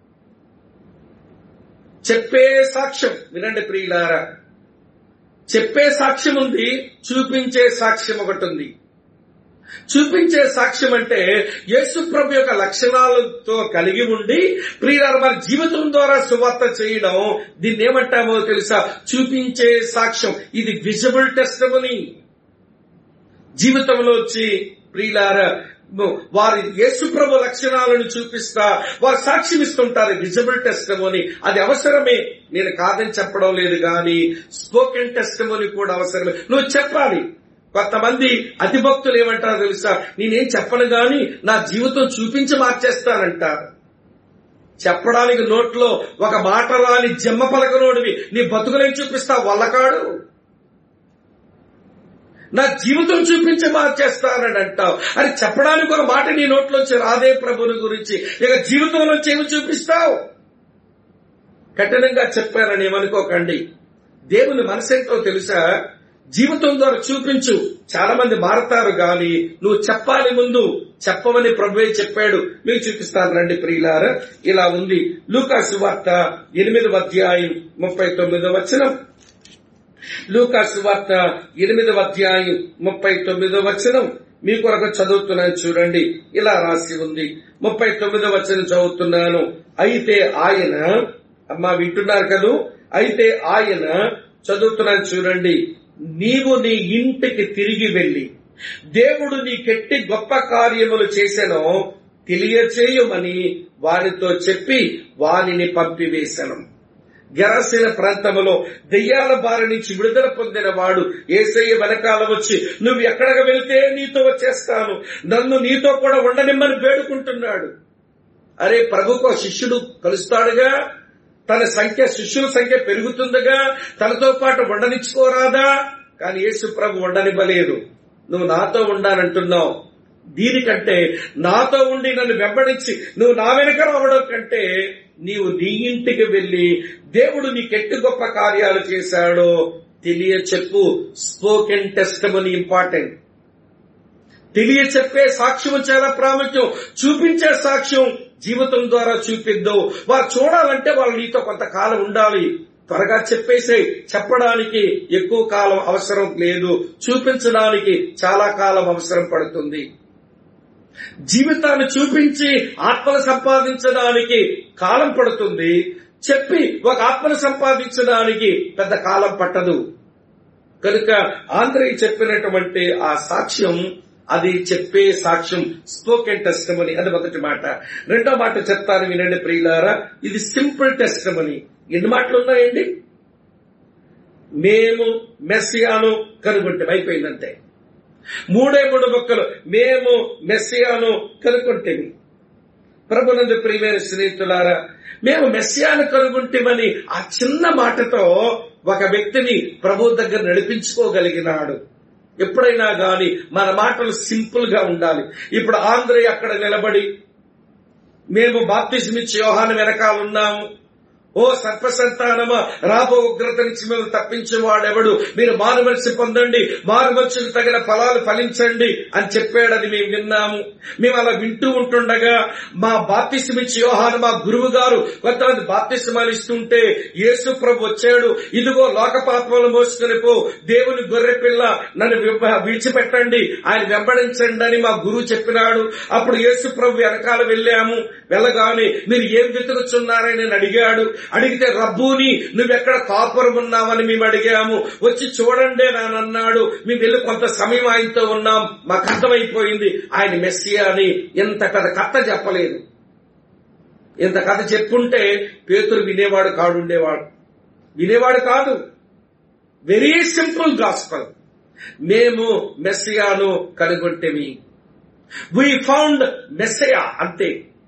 చెప్పే సాక్ష్యం వినండి ప్రియులారా చెప్పే సాక్ష్యం ఉంది చూపించే సాక్ష్యం ఒకటి ఉంది చూపించే సాక్ష్యం అంటే యేసు ప్రభు యొక్క లక్షణాలతో కలిగి ఉండి ప్రియులారు మన జీవితం ద్వారా సువార్త చేయడం దీన్ని ఏమంటామో తెలుసా చూపించే సాక్ష్యం ఇది విజిబుల్ టెస్టమని జీవితంలో వచ్చి ప్రియులార వారి యేసుప్రభు లక్షణాలను చూపిస్తా వారు సాక్ష్యం ఇస్తుంటారు విజిబుల్ టెస్టమోని అది అవసరమే నేను కాదని చెప్పడం లేదు కానీ స్పోకెన్ టెస్టమోని కూడా అవసరమే నువ్వు చెప్పాలి కొంతమంది అతిభక్తులు ఏమంటారో తెలుసా నేనేం చెప్పను గాని నా జీవితం చూపించి మార్చేస్తానంటారు చెప్పడానికి నోట్లో ఒక మాట రాని జమ్మ పలకనోడివి నీ బతుకులేం చూపిస్తావు వల్లకాడు నా జీవితం చూపించి మార్చేస్తానని అంటావు అని చెప్పడానికి ఒక మాట నీ నోట్లోంచి రాదే ప్రభుని గురించి ఇక జీవితంలోంచి ఏమి చూపిస్తావు కఠినంగా చెప్పారని ఏమనుకోకండి దేవుని మనసేంటో తెలుసా జీవితం ద్వారా చూపించు చాలా మంది మారతారు గాని నువ్వు చెప్పాలి ముందు చెప్పమని ప్రభువే చెప్పాడు మీకు చూపిస్తాను రండి ప్రియులార ఇలా ఉంది లూకాసు వార్త ఎనిమిదవ అధ్యాయం ముప్పై తొమ్మిదవ వచనం లూకాసు వార్త ఎనిమిదవ అధ్యాయం ముప్పై తొమ్మిదవ వచనం మీ కొరకు చదువుతున్నాను చూడండి ఇలా రాసి ఉంది ముప్పై తొమ్మిదవ వచనం చదువుతున్నాను అయితే ఆయన అమ్మా వింటున్నారు కదూ అయితే ఆయన చదువుతున్నాను చూడండి నీవు నీ ఇంటికి తిరిగి వెళ్లి దేవుడు నీకెట్టి గొప్ప కార్యములు చేసెనో తెలియచేయమని వారితో చెప్పి వారిని పంపివేశను గెరసిన ప్రాంతములో దెయ్యాల బారి నుంచి విడుదల పొందిన వాడు ఏసయ్య వెనకాల వచ్చి నువ్వు ఎక్కడికి వెళ్తే నీతో వచ్చేస్తాను నన్ను నీతో కూడా ఉండనిమ్మని వేడుకుంటున్నాడు అరే ప్రభుకో శిష్యుడు కలుస్తాడుగా తన సంఖ్య శిష్యుల సంఖ్య పెరుగుతుందిగా తనతో పాటు ఉండనిచ్చుకోరాదా కానీ యేసు ప్రభు ఉండనివ్వలేదు నువ్వు నాతో ఉండాలంటున్నావు దీనికంటే నాతో ఉండి నన్ను వెంబడించి నువ్వు నా వెనక రావడం కంటే నీవు నీ ఇంటికి వెళ్లి దేవుడు నీకెట్టు గొప్ప కార్యాలు చేశాడో తెలియ చెప్పు స్పోకెన్ టెస్టమని ఇంపార్టెంట్ తెలియ చెప్పే సాక్ష్యం చాలా ప్రాముఖ్యం చూపించే సాక్ష్యం జీవితం ద్వారా చూపిద్దు వారు చూడాలంటే వాళ్ళు నీతో కొంతకాలం ఉండాలి త్వరగా చెప్పేసే చెప్పడానికి ఎక్కువ కాలం అవసరం లేదు చూపించడానికి చాలా కాలం అవసరం పడుతుంది జీవితాన్ని చూపించి ఆత్మను సంపాదించడానికి కాలం పడుతుంది చెప్పి ఒక ఆత్మను సంపాదించడానికి పెద్ద కాలం పట్టదు కనుక ఆంధ్రయ్య చెప్పినటువంటి ఆ సాక్ష్యం అది చెప్పే సాక్ష్యం స్పోకెన్ టెస్టమని అది మొదటి మాట రెండో మాట చెప్తాను వినండి ప్రియులారా ఇది సింపుల్ టెస్టమని ఎన్ని మాటలు ఉన్నాయండి మేము మెస్సియాను కనుగొంటే అయిపోయిందంటే మూడే మూడు మొక్కలు మేము మెస్సియాను కనుక్కుంటేవి ప్రభునందు ప్రియమైన స్నేహితులారా మేము మెస్సియాను కనుగొంటేమని ఆ చిన్న మాటతో ఒక వ్యక్తిని ప్రభు దగ్గర నడిపించుకోగలిగినాడు ఎప్పుడైనా గాని మన మాటలు సింపుల్ గా ఉండాలి ఇప్పుడు ఆంధ్రయ్య అక్కడ నిలబడి మేము బాప్తిజమిచ్చి యోహాను వెనకాలన్నాము ఓ సర్పసంతానమా రాబో ఉగ్రత నుంచి మేము తప్పించేవాడెవడు మీరు మారుమనిషి పొందండి మారుమనిషికి తగిన ఫలాలు ఫలించండి అని చెప్పాడని మేము విన్నాము మేము అలా వింటూ ఉంటుండగా మా బాప్తిసమిచ్చి యోహాను మా గురువు గారు కొంతమంది బాప్తిసమాలు ఇస్తుంటే యేసు ప్రభు వచ్చాడు ఇదిగో లోకపాత్మలు మోసుకుని పో దేవుని గొర్రె పిల్ల నన్ను విప్ప- విడిచిపెట్టండి ఆయన వెంబడించండి అని మా గురువు చెప్పినాడు అప్పుడు యేసు ప్రభు వెనకాల వెళ్ళాము వెళ్ళగానే మీరు ఏం వెతుకుతున్నారని నేను అడిగాడు అడిగితే రబ్బూని నువ్వెక్కడ కాపురం ఉన్నావని మేము అడిగాము వచ్చి చూడండి అని అన్నాడు మేము వెళ్ళి కొంత సమయం ఆయనతో ఉన్నాం మాకు అర్థమైపోయింది ఆయన మెస్సియా అని ఎంత పెద్ద కథ చెప్పలేదు ఇంత కథ చెప్పుంటే పేతురు వినేవాడు కాడుండేవాడు వినేవాడు కాదు వెరీ సింపుల్ గాస్పల్ మేము మెస్సియాను కనుగొంటేమి వి ఫౌండ్ మెస్సయా అంతే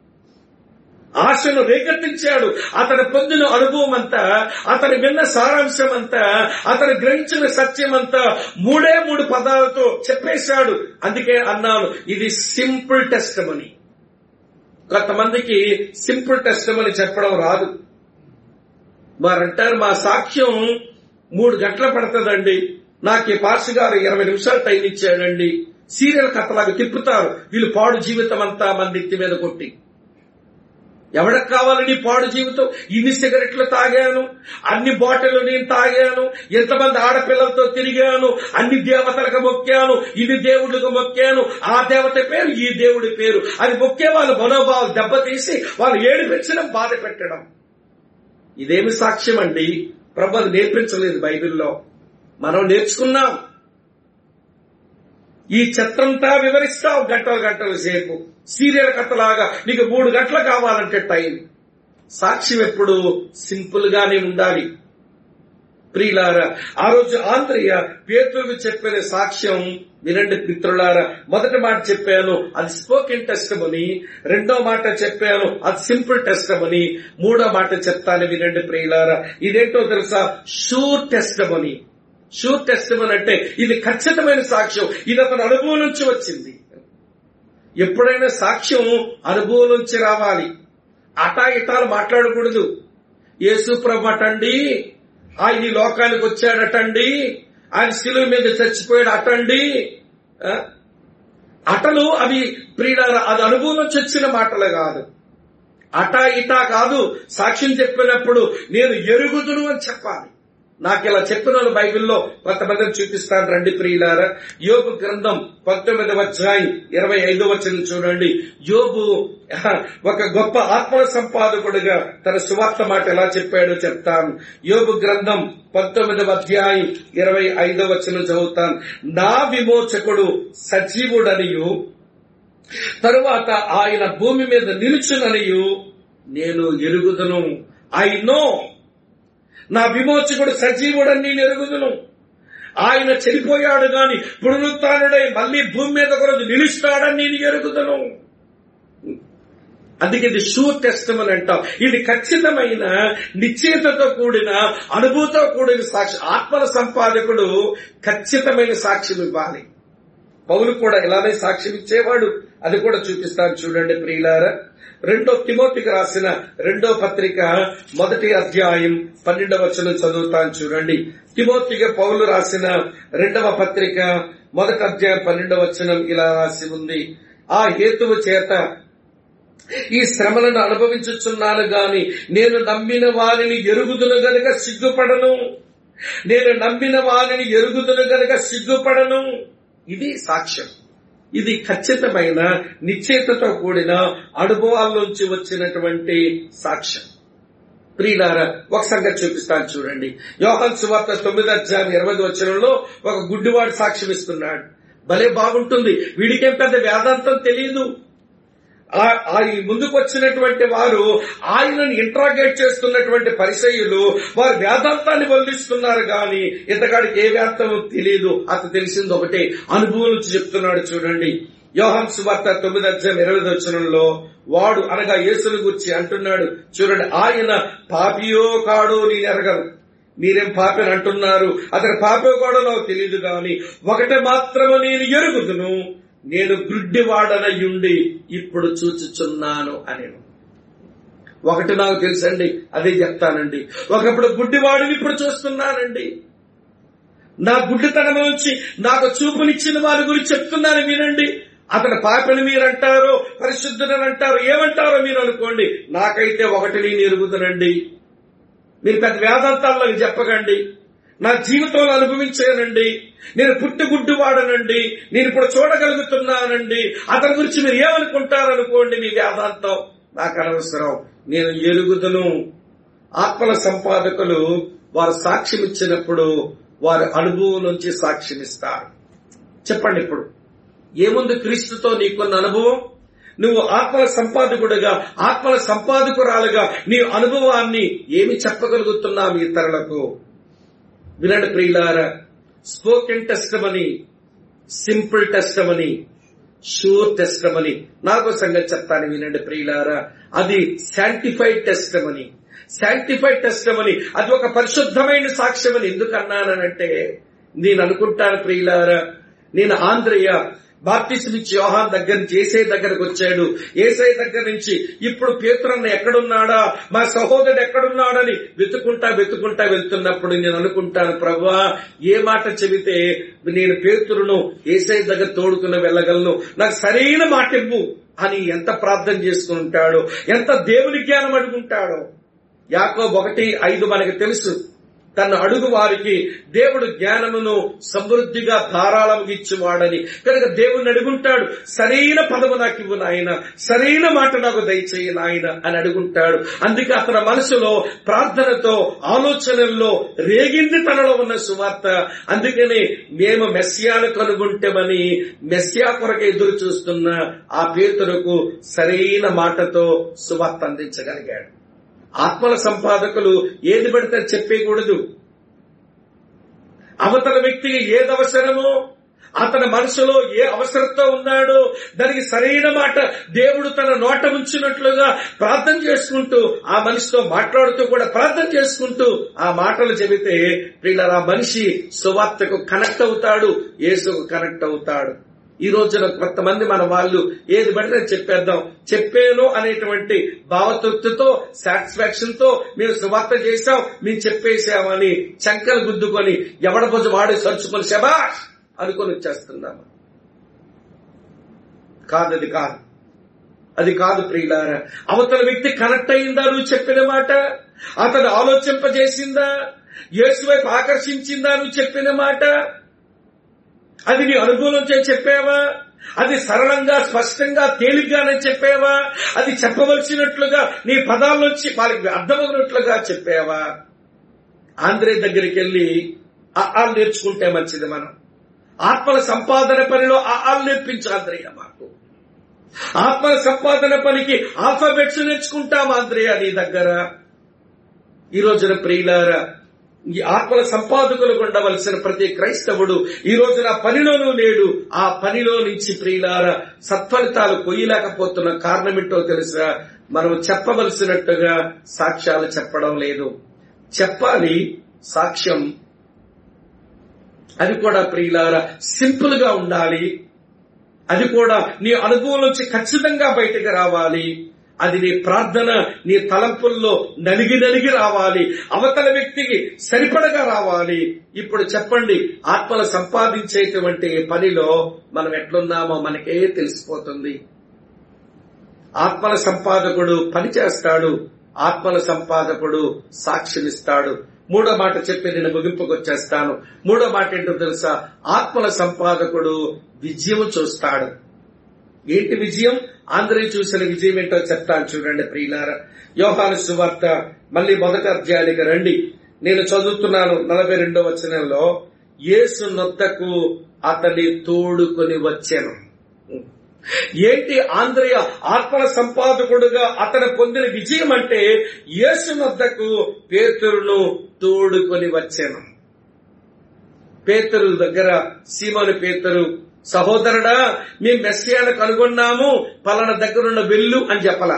ఆశను రేకెత్తించాడు అతను పొందిన అనుభవం అంతా అతను విన్న సారాంశం అంతా అతను గ్రహించిన సత్యం అంతా మూడే మూడు పదాలతో చెప్పేశాడు అందుకే అన్నాను ఇది సింపుల్ టెస్ట్ అని కొంతమందికి సింపుల్ టెస్ట్ అని చెప్పడం రాదు వారంటారు మా సాక్ష్యం మూడు గంటలు పడుతుందండి నాకు ఈ పార్స్ గారు ఇరవై నిమిషాలు టైం ఇచ్చాడండి సీరియల్ కథలాగా తిప్పుతారు వీళ్ళు పాడు జీవితం అంతా మన నెత్తి మీద కొట్టి ఎవరికి కావాలని పాడు జీవితం ఇన్ని సిగరెట్లు తాగాను అన్ని బాటిల్ నేను తాగాను ఎంతమంది ఆడపిల్లలతో తిరిగాను అన్ని దేవతలకు మొక్కాను ఇన్ని దేవుళ్ళకు మొక్కాను ఆ దేవత పేరు ఈ దేవుడి పేరు అది మొక్కే వాళ్ళ మనోభావాలు దెబ్బతీసి వాళ్ళు ఏడిపించడం బాధ పెట్టడం ఇదేమి సాక్ష్యం అండి ప్రభు అది నేర్పించలేదు బైబిల్లో మనం నేర్చుకున్నాం ఈ చిత్రంతా వివరిస్తావు గంటలు గంటల సేపు సీరియల్ కథలాగా నీకు మూడు గంటలు కావాలంటే టైం సాక్ష్యం ఎప్పుడు సింపుల్ గానే ఉండాలి ప్రియులారా ఆ రోజు ఆంధ్రయ్య పేతులకు చెప్పిన సాక్ష్యం వినండి మిత్రులారా మొదటి మాట చెప్పాను అది స్పోకెన్ టెస్ట్ అని రెండో మాట చెప్పాను అది సింపుల్ టెస్ట్ అని మూడో మాట చెప్తాను వినండి ప్రియులారా ఇదేంటో తెలుసా షూర్ టెస్ట్ అని షూర్ టెస్ట్ అంటే ఇది ఖచ్చితమైన సాక్ష్యం ఇది అతని అనుభవం నుంచి వచ్చింది ఎప్పుడైనా సాక్ష్యం అనుభవం నుంచి రావాలి అటా ఇటాలు మాట్లాడకూడదు యేసు ప్రభు అటండి ఆయన ఈ లోకానికి వచ్చాడటండి ఆయన శిలువ మీద చచ్చిపోయాడు అటండి ఆ? అటలు అవి ప్రియుల అది అనుభవం నుంచి వచ్చిన మాటలు కాదు అటా ఇటా కాదు సాక్ష్యం చెప్పినప్పుడు నేను ఎరుగుదును అని చెప్పాలి నాకు ఇలా చెప్పిన వాళ్ళు బైబిల్లో కొంతమందిని చూపిస్తాను రండి ప్రియులారా యోగు గ్రంథం పంతొమ్మిదవ అధ్యాయం ఇరవై ఐదో వచనం చూడండి యోగు ఒక గొప్ప ఆత్మ సంపాదకుడిగా తన సువార్త మాట ఎలా చెప్పాడో చెప్తాను యోగు గ్రంథం పంతొమ్మిదవ అధ్యాయం ఇరవై ఐదో వచనం చదువుతాను నా విమోచకుడు సజీవుడనియు తరువాత ఆయన భూమి మీద నిలుచుననియు నేను ఎరుగుదును ఐ నో నా విమోచకుడు సజీవుడని నేను ఎరుగుదును ఆయన చనిపోయాడు గాని పునరుత్డై మళ్ళీ భూమి మీద ఒకరోజు నిలుస్తాడని నేను ఎరుగుదును అందుకే ఇది షూర్ టెస్టమని అంటాం ఇది ఖచ్చితమైన నిశ్చయితతో కూడిన అనుభూతో కూడిన సాక్షి ఆత్మల సంపాదకుడు ఖచ్చితమైన సాక్ష్యం ఇవ్వాలి పౌలు కూడా ఇలానే సాక్ష్యం ఇచ్చేవాడు అది కూడా చూపిస్తాను చూడండి ప్రియులారా రెండో తిమోతికి రాసిన రెండో పత్రిక మొదటి అధ్యాయం పన్నెండవ వచనం చదువుతాను చూడండి తిమోతిగా పౌలు రాసిన రెండవ పత్రిక మొదటి అధ్యాయం పన్నెండవ వచనం ఇలా రాసి ఉంది ఆ హేతువు చేత ఈ శ్రమలను అనుభవించుచున్నాను గాని నేను నమ్మిన వారిని ఎరుగుదును గనుక సిగ్గుపడను నేను నమ్మిన వారిని ఎరుగుదును గనుక సిగ్గుపడను ఇది సాక్ష్యం ఇది ఖచ్చితమైన నిశ్చయితతో కూడిన అనుభవాల నుంచి వచ్చినటువంటి సాక్ష్యం ప్రియులారా ఒక సంగతి చూపిస్తాను చూడండి యోహన్ సువార్త తొమ్మిది అధ్యాయం ఇరవై వచనంలో ఒక గుడ్డివాడు సాక్ష్యం ఇస్తున్నాడు భలే బాగుంటుంది వీడికేం పెద్ద వేదాంతం తెలియదు ఆ- ఆ ఈ ముందుకు వచ్చినటువంటి వారు ఆయనను ఇంట్రాగేట్ చేస్తున్నటువంటి పరిచయులు వారు వేదాంతాన్ని వల్లిస్తున్నారు గాని ఇంతకాడికి ఏ వేదాంతం తెలియదు అతను తెలిసింది ఒకటే అనుభవం నుంచి చెప్తున్నాడు చూడండి యోహన్ సువార్త తొమ్మిది అధ్యాయం ఇరవై వచనంలో వాడు అనగా యేసుని గురించి అంటున్నాడు చూడండి ఆయన పాపియో కాడో నేను ఎరగను మీరేం పాపని అంటున్నారు అతని పాపో కాడో నాకు తెలియదు గాని ఒకటి మాత్రము నేను ఎరుగుదును నేను గుడ్డివాడనయ్యుండి ఇప్పుడు చూచుచున్నాను అని ఒకటి నాకు తెలుసండి అదే చెప్తానండి ఒకప్పుడు గుడ్డివాడిని ఇప్పుడు చూస్తున్నానండి నా గుడ్డితనం నుంచి నాకు చూపునిచ్చిన వారి గురించి చెప్తున్నాను వినండి అతని పాపని మీరు అంటారు పరిశుద్ధుడని అంటారు ఏమంటారో మీరు అనుకోండి నాకైతే ఒకటి నేను ఎరుగుతానండి మీరు పెద్ద వేదాంతాల్లో చెప్పకండి నా జీవితంలో అనుభవించానండి నేను పుట్టుగుడ్డు వాడనండి నేను ఇప్పుడు చూడగలుగుతున్నానండి అతని గురించి మీరు ఏమనుకుంటారనుకోండి మీ వేదాంతం నాకు అనవసరం నేను ఎరుగుదను ఆత్మల సంపాదకులు వారు సాక్ష్యం ఇచ్చినప్పుడు వారి అనుభవం నుంచి సాక్ష్యం ఇస్తారు చెప్పండి ఇప్పుడు ఏముంది క్రీస్తుతో నీకున్న అనుభవం నువ్వు ఆత్మల సంపాదకుడుగా ఆత్మల సంపాదకురాలుగా నీ అనుభవాన్ని ఏమి చెప్పగలుగుతున్నావు ఇతరులకు వినండి ప్రియులారా స్పోకెన్ టెస్టమని సింపుల్ టెస్టమని షూర్ టెస్టమని నాకు సంగతి చెప్తాను వినండి ప్రియులారా అది శాంటిఫైడ్ టెస్టమని శాంటిఫైడ్ టెస్టమని అది ఒక పరిశుద్ధమైన సాక్ష్యం అని ఎందుకు అన్నానంటే నేను అనుకుంటాను ప్రియులారా నేను ఆంధ్రయ్య బాప్టిస్ట్ నుంచి యోహాన్ దగ్గర నుంచి ఏసై దగ్గరకు వచ్చాడు ఏసై దగ్గర నుంచి ఇప్పుడు పేతురన్న ఎక్కడున్నాడా మా సహోదరుడు ఎక్కడున్నాడని వెతుకుంటా వెతుకుంటా వెళ్తున్నప్పుడు నేను అనుకుంటాను ప్రభా ఏ మాట చెబితే నేను పేతురును ఏసై దగ్గర తోడుకుని వెళ్ళగలను నాకు సరైన మాట ఇవ్వు అని ఎంత ప్రార్థన చేసుకుంటాడో ఎంత దేవుని జ్ఞానం అడుగుంటాడో యాకో ఒకటి ఐదు మనకు తెలుసు తన అడుగు వారికి దేవుడు జ్ఞానమును సమృద్ధిగా ధారాళంగా ఇచ్చేవాడని కనుక దేవుణ్ణి అడుగుంటాడు సరైన పదము నాకు ఇవ్వు నాయన సరైన మాట నాకు దయచేయి నాయన అని అడుగుంటాడు అందుకే అతని మనసులో ప్రార్థనతో ఆలోచనల్లో రేగింది తనలో ఉన్న సువార్త అందుకని మేము మెస్సియాను కనుగొంటామని మెస్సియా కొరకు ఎదురు చూస్తున్న ఆ పేతులకు సరైన మాటతో సువార్త అందించగలిగాడు ఆత్మల సంపాదకులు ఏది పడితే చెప్పేయకూడదు అవతల వ్యక్తికి ఏది అవసరమో అతని మనసులో ఏ అవసరంతో ఉన్నాడో దానికి సరైన మాట దేవుడు తన నోట ఉంచినట్లుగా ప్రార్థన చేసుకుంటూ ఆ మనిషితో మాట్లాడుతూ కూడా ప్రార్థన చేసుకుంటూ ఆ మాటలు చెబితే వీళ్ళ ఆ మనిషి సువార్తకు కనెక్ట్ అవుతాడు యేసుకు కనెక్ట్ అవుతాడు ఈ రోజున కొంతమంది మన వాళ్ళు ఏది పడితే చెప్పేద్దాం చెప్పాను అనేటువంటి భావతృప్తితో సాటిస్ఫాక్షన్ తో మీరు సువార్త చేశాం మేము చెప్పేశామని చంకలు గుద్దుకొని ఎవడ పొజు వాడి సరుచుకొని శబాష్ అనుకొని వచ్చేస్తున్నాము కాదు అది కాదు అది కాదు ప్రియులారా అవతల వ్యక్తి కనెక్ట్ అయిందా నువ్వు చెప్పిన మాట అతను ఆలోచింపజేసిందా యేసు వైపు ఆకర్షించిందా నువ్వు చెప్పిన మాట అది నీ అనుభవం చెప్పావా అది సరళంగా స్పష్టంగా తేలిగ్గానే చెప్పావా అది చెప్పవలసినట్లుగా నీ పదాల నుంచి వాళ్ళకి అర్థమవునట్లుగా చెప్పావా ఆంధ్రే దగ్గరికి వెళ్ళి ఆ నేర్చుకుంటే మంచిది మనం ఆత్మల సంపాదన పనిలో ఆ నేర్పించు ఆంధ్రయ్య మాకు ఆత్మల సంపాదన పనికి ఆల్ఫాబెట్స్ నేర్చుకుంటాం ఆంధ్రయ్య నీ దగ్గర ఈ రోజున ప్రియులారా ఈ ఆత్మల సంపాదకులకు ఉండవలసిన ప్రతి క్రైస్తవుడు ఈ రోజున పనిలోనూ లేడు ఆ పనిలో నుంచి ప్రియులార సత్ఫలితాలు కొయ్యలేకపోతున్న కారణమేంటో తెలుసా మనం చెప్పవలసినట్టుగా సాక్ష్యాలు చెప్పడం లేదు చెప్పాలి సాక్ష్యం అది కూడా ప్రియులార సింపుల్ గా ఉండాలి అది కూడా నీ అనుభవం నుంచి ఖచ్చితంగా బయటకు రావాలి అది నీ ప్రార్థన నీ తలంపుల్లో నలిగి నలిగి రావాలి అవతల వ్యక్తికి సరిపడగా రావాలి ఇప్పుడు చెప్పండి ఆత్మలు సంపాదించేటువంటి పనిలో మనం ఎట్లున్నామో మనకే తెలిసిపోతుంది ఆత్మల సంపాదకుడు పని చేస్తాడు ఆత్మల సంపాదకుడు సాక్షినిస్తాడు మూడో మాట చెప్పి నేను ముగింపుకు వచ్చేస్తాను మూడో మాట ఏంటో తెలుసా ఆత్మల సంపాదకుడు విజయం చూస్తాడు ఏంటి విజయం ఆంధ్రయ్య చూసిన విజయం ఏంటో చెప్తాను చూడండి ప్రియులార యోహాను సువార్త మళ్ళీ మొదటి అధ్యాయానికి రండి నేను చదువుతున్నాను నలభై రెండో వచనంలో యేసు నొత్తకు అతని తోడుకొని వచ్చాను ఏంటి ఆంధ్రయ ఆత్మల సంపాదకుడుగా అతను పొందిన విజయం అంటే యేసు నొద్దకు పేతురును తోడుకొని వచ్చాను పేతురు దగ్గర సీమను పేతురు సహోదరుడా మేము మెస్సియాను కనుగొన్నాము పలానా దగ్గరున్న వెళ్ళు అని చెప్పలా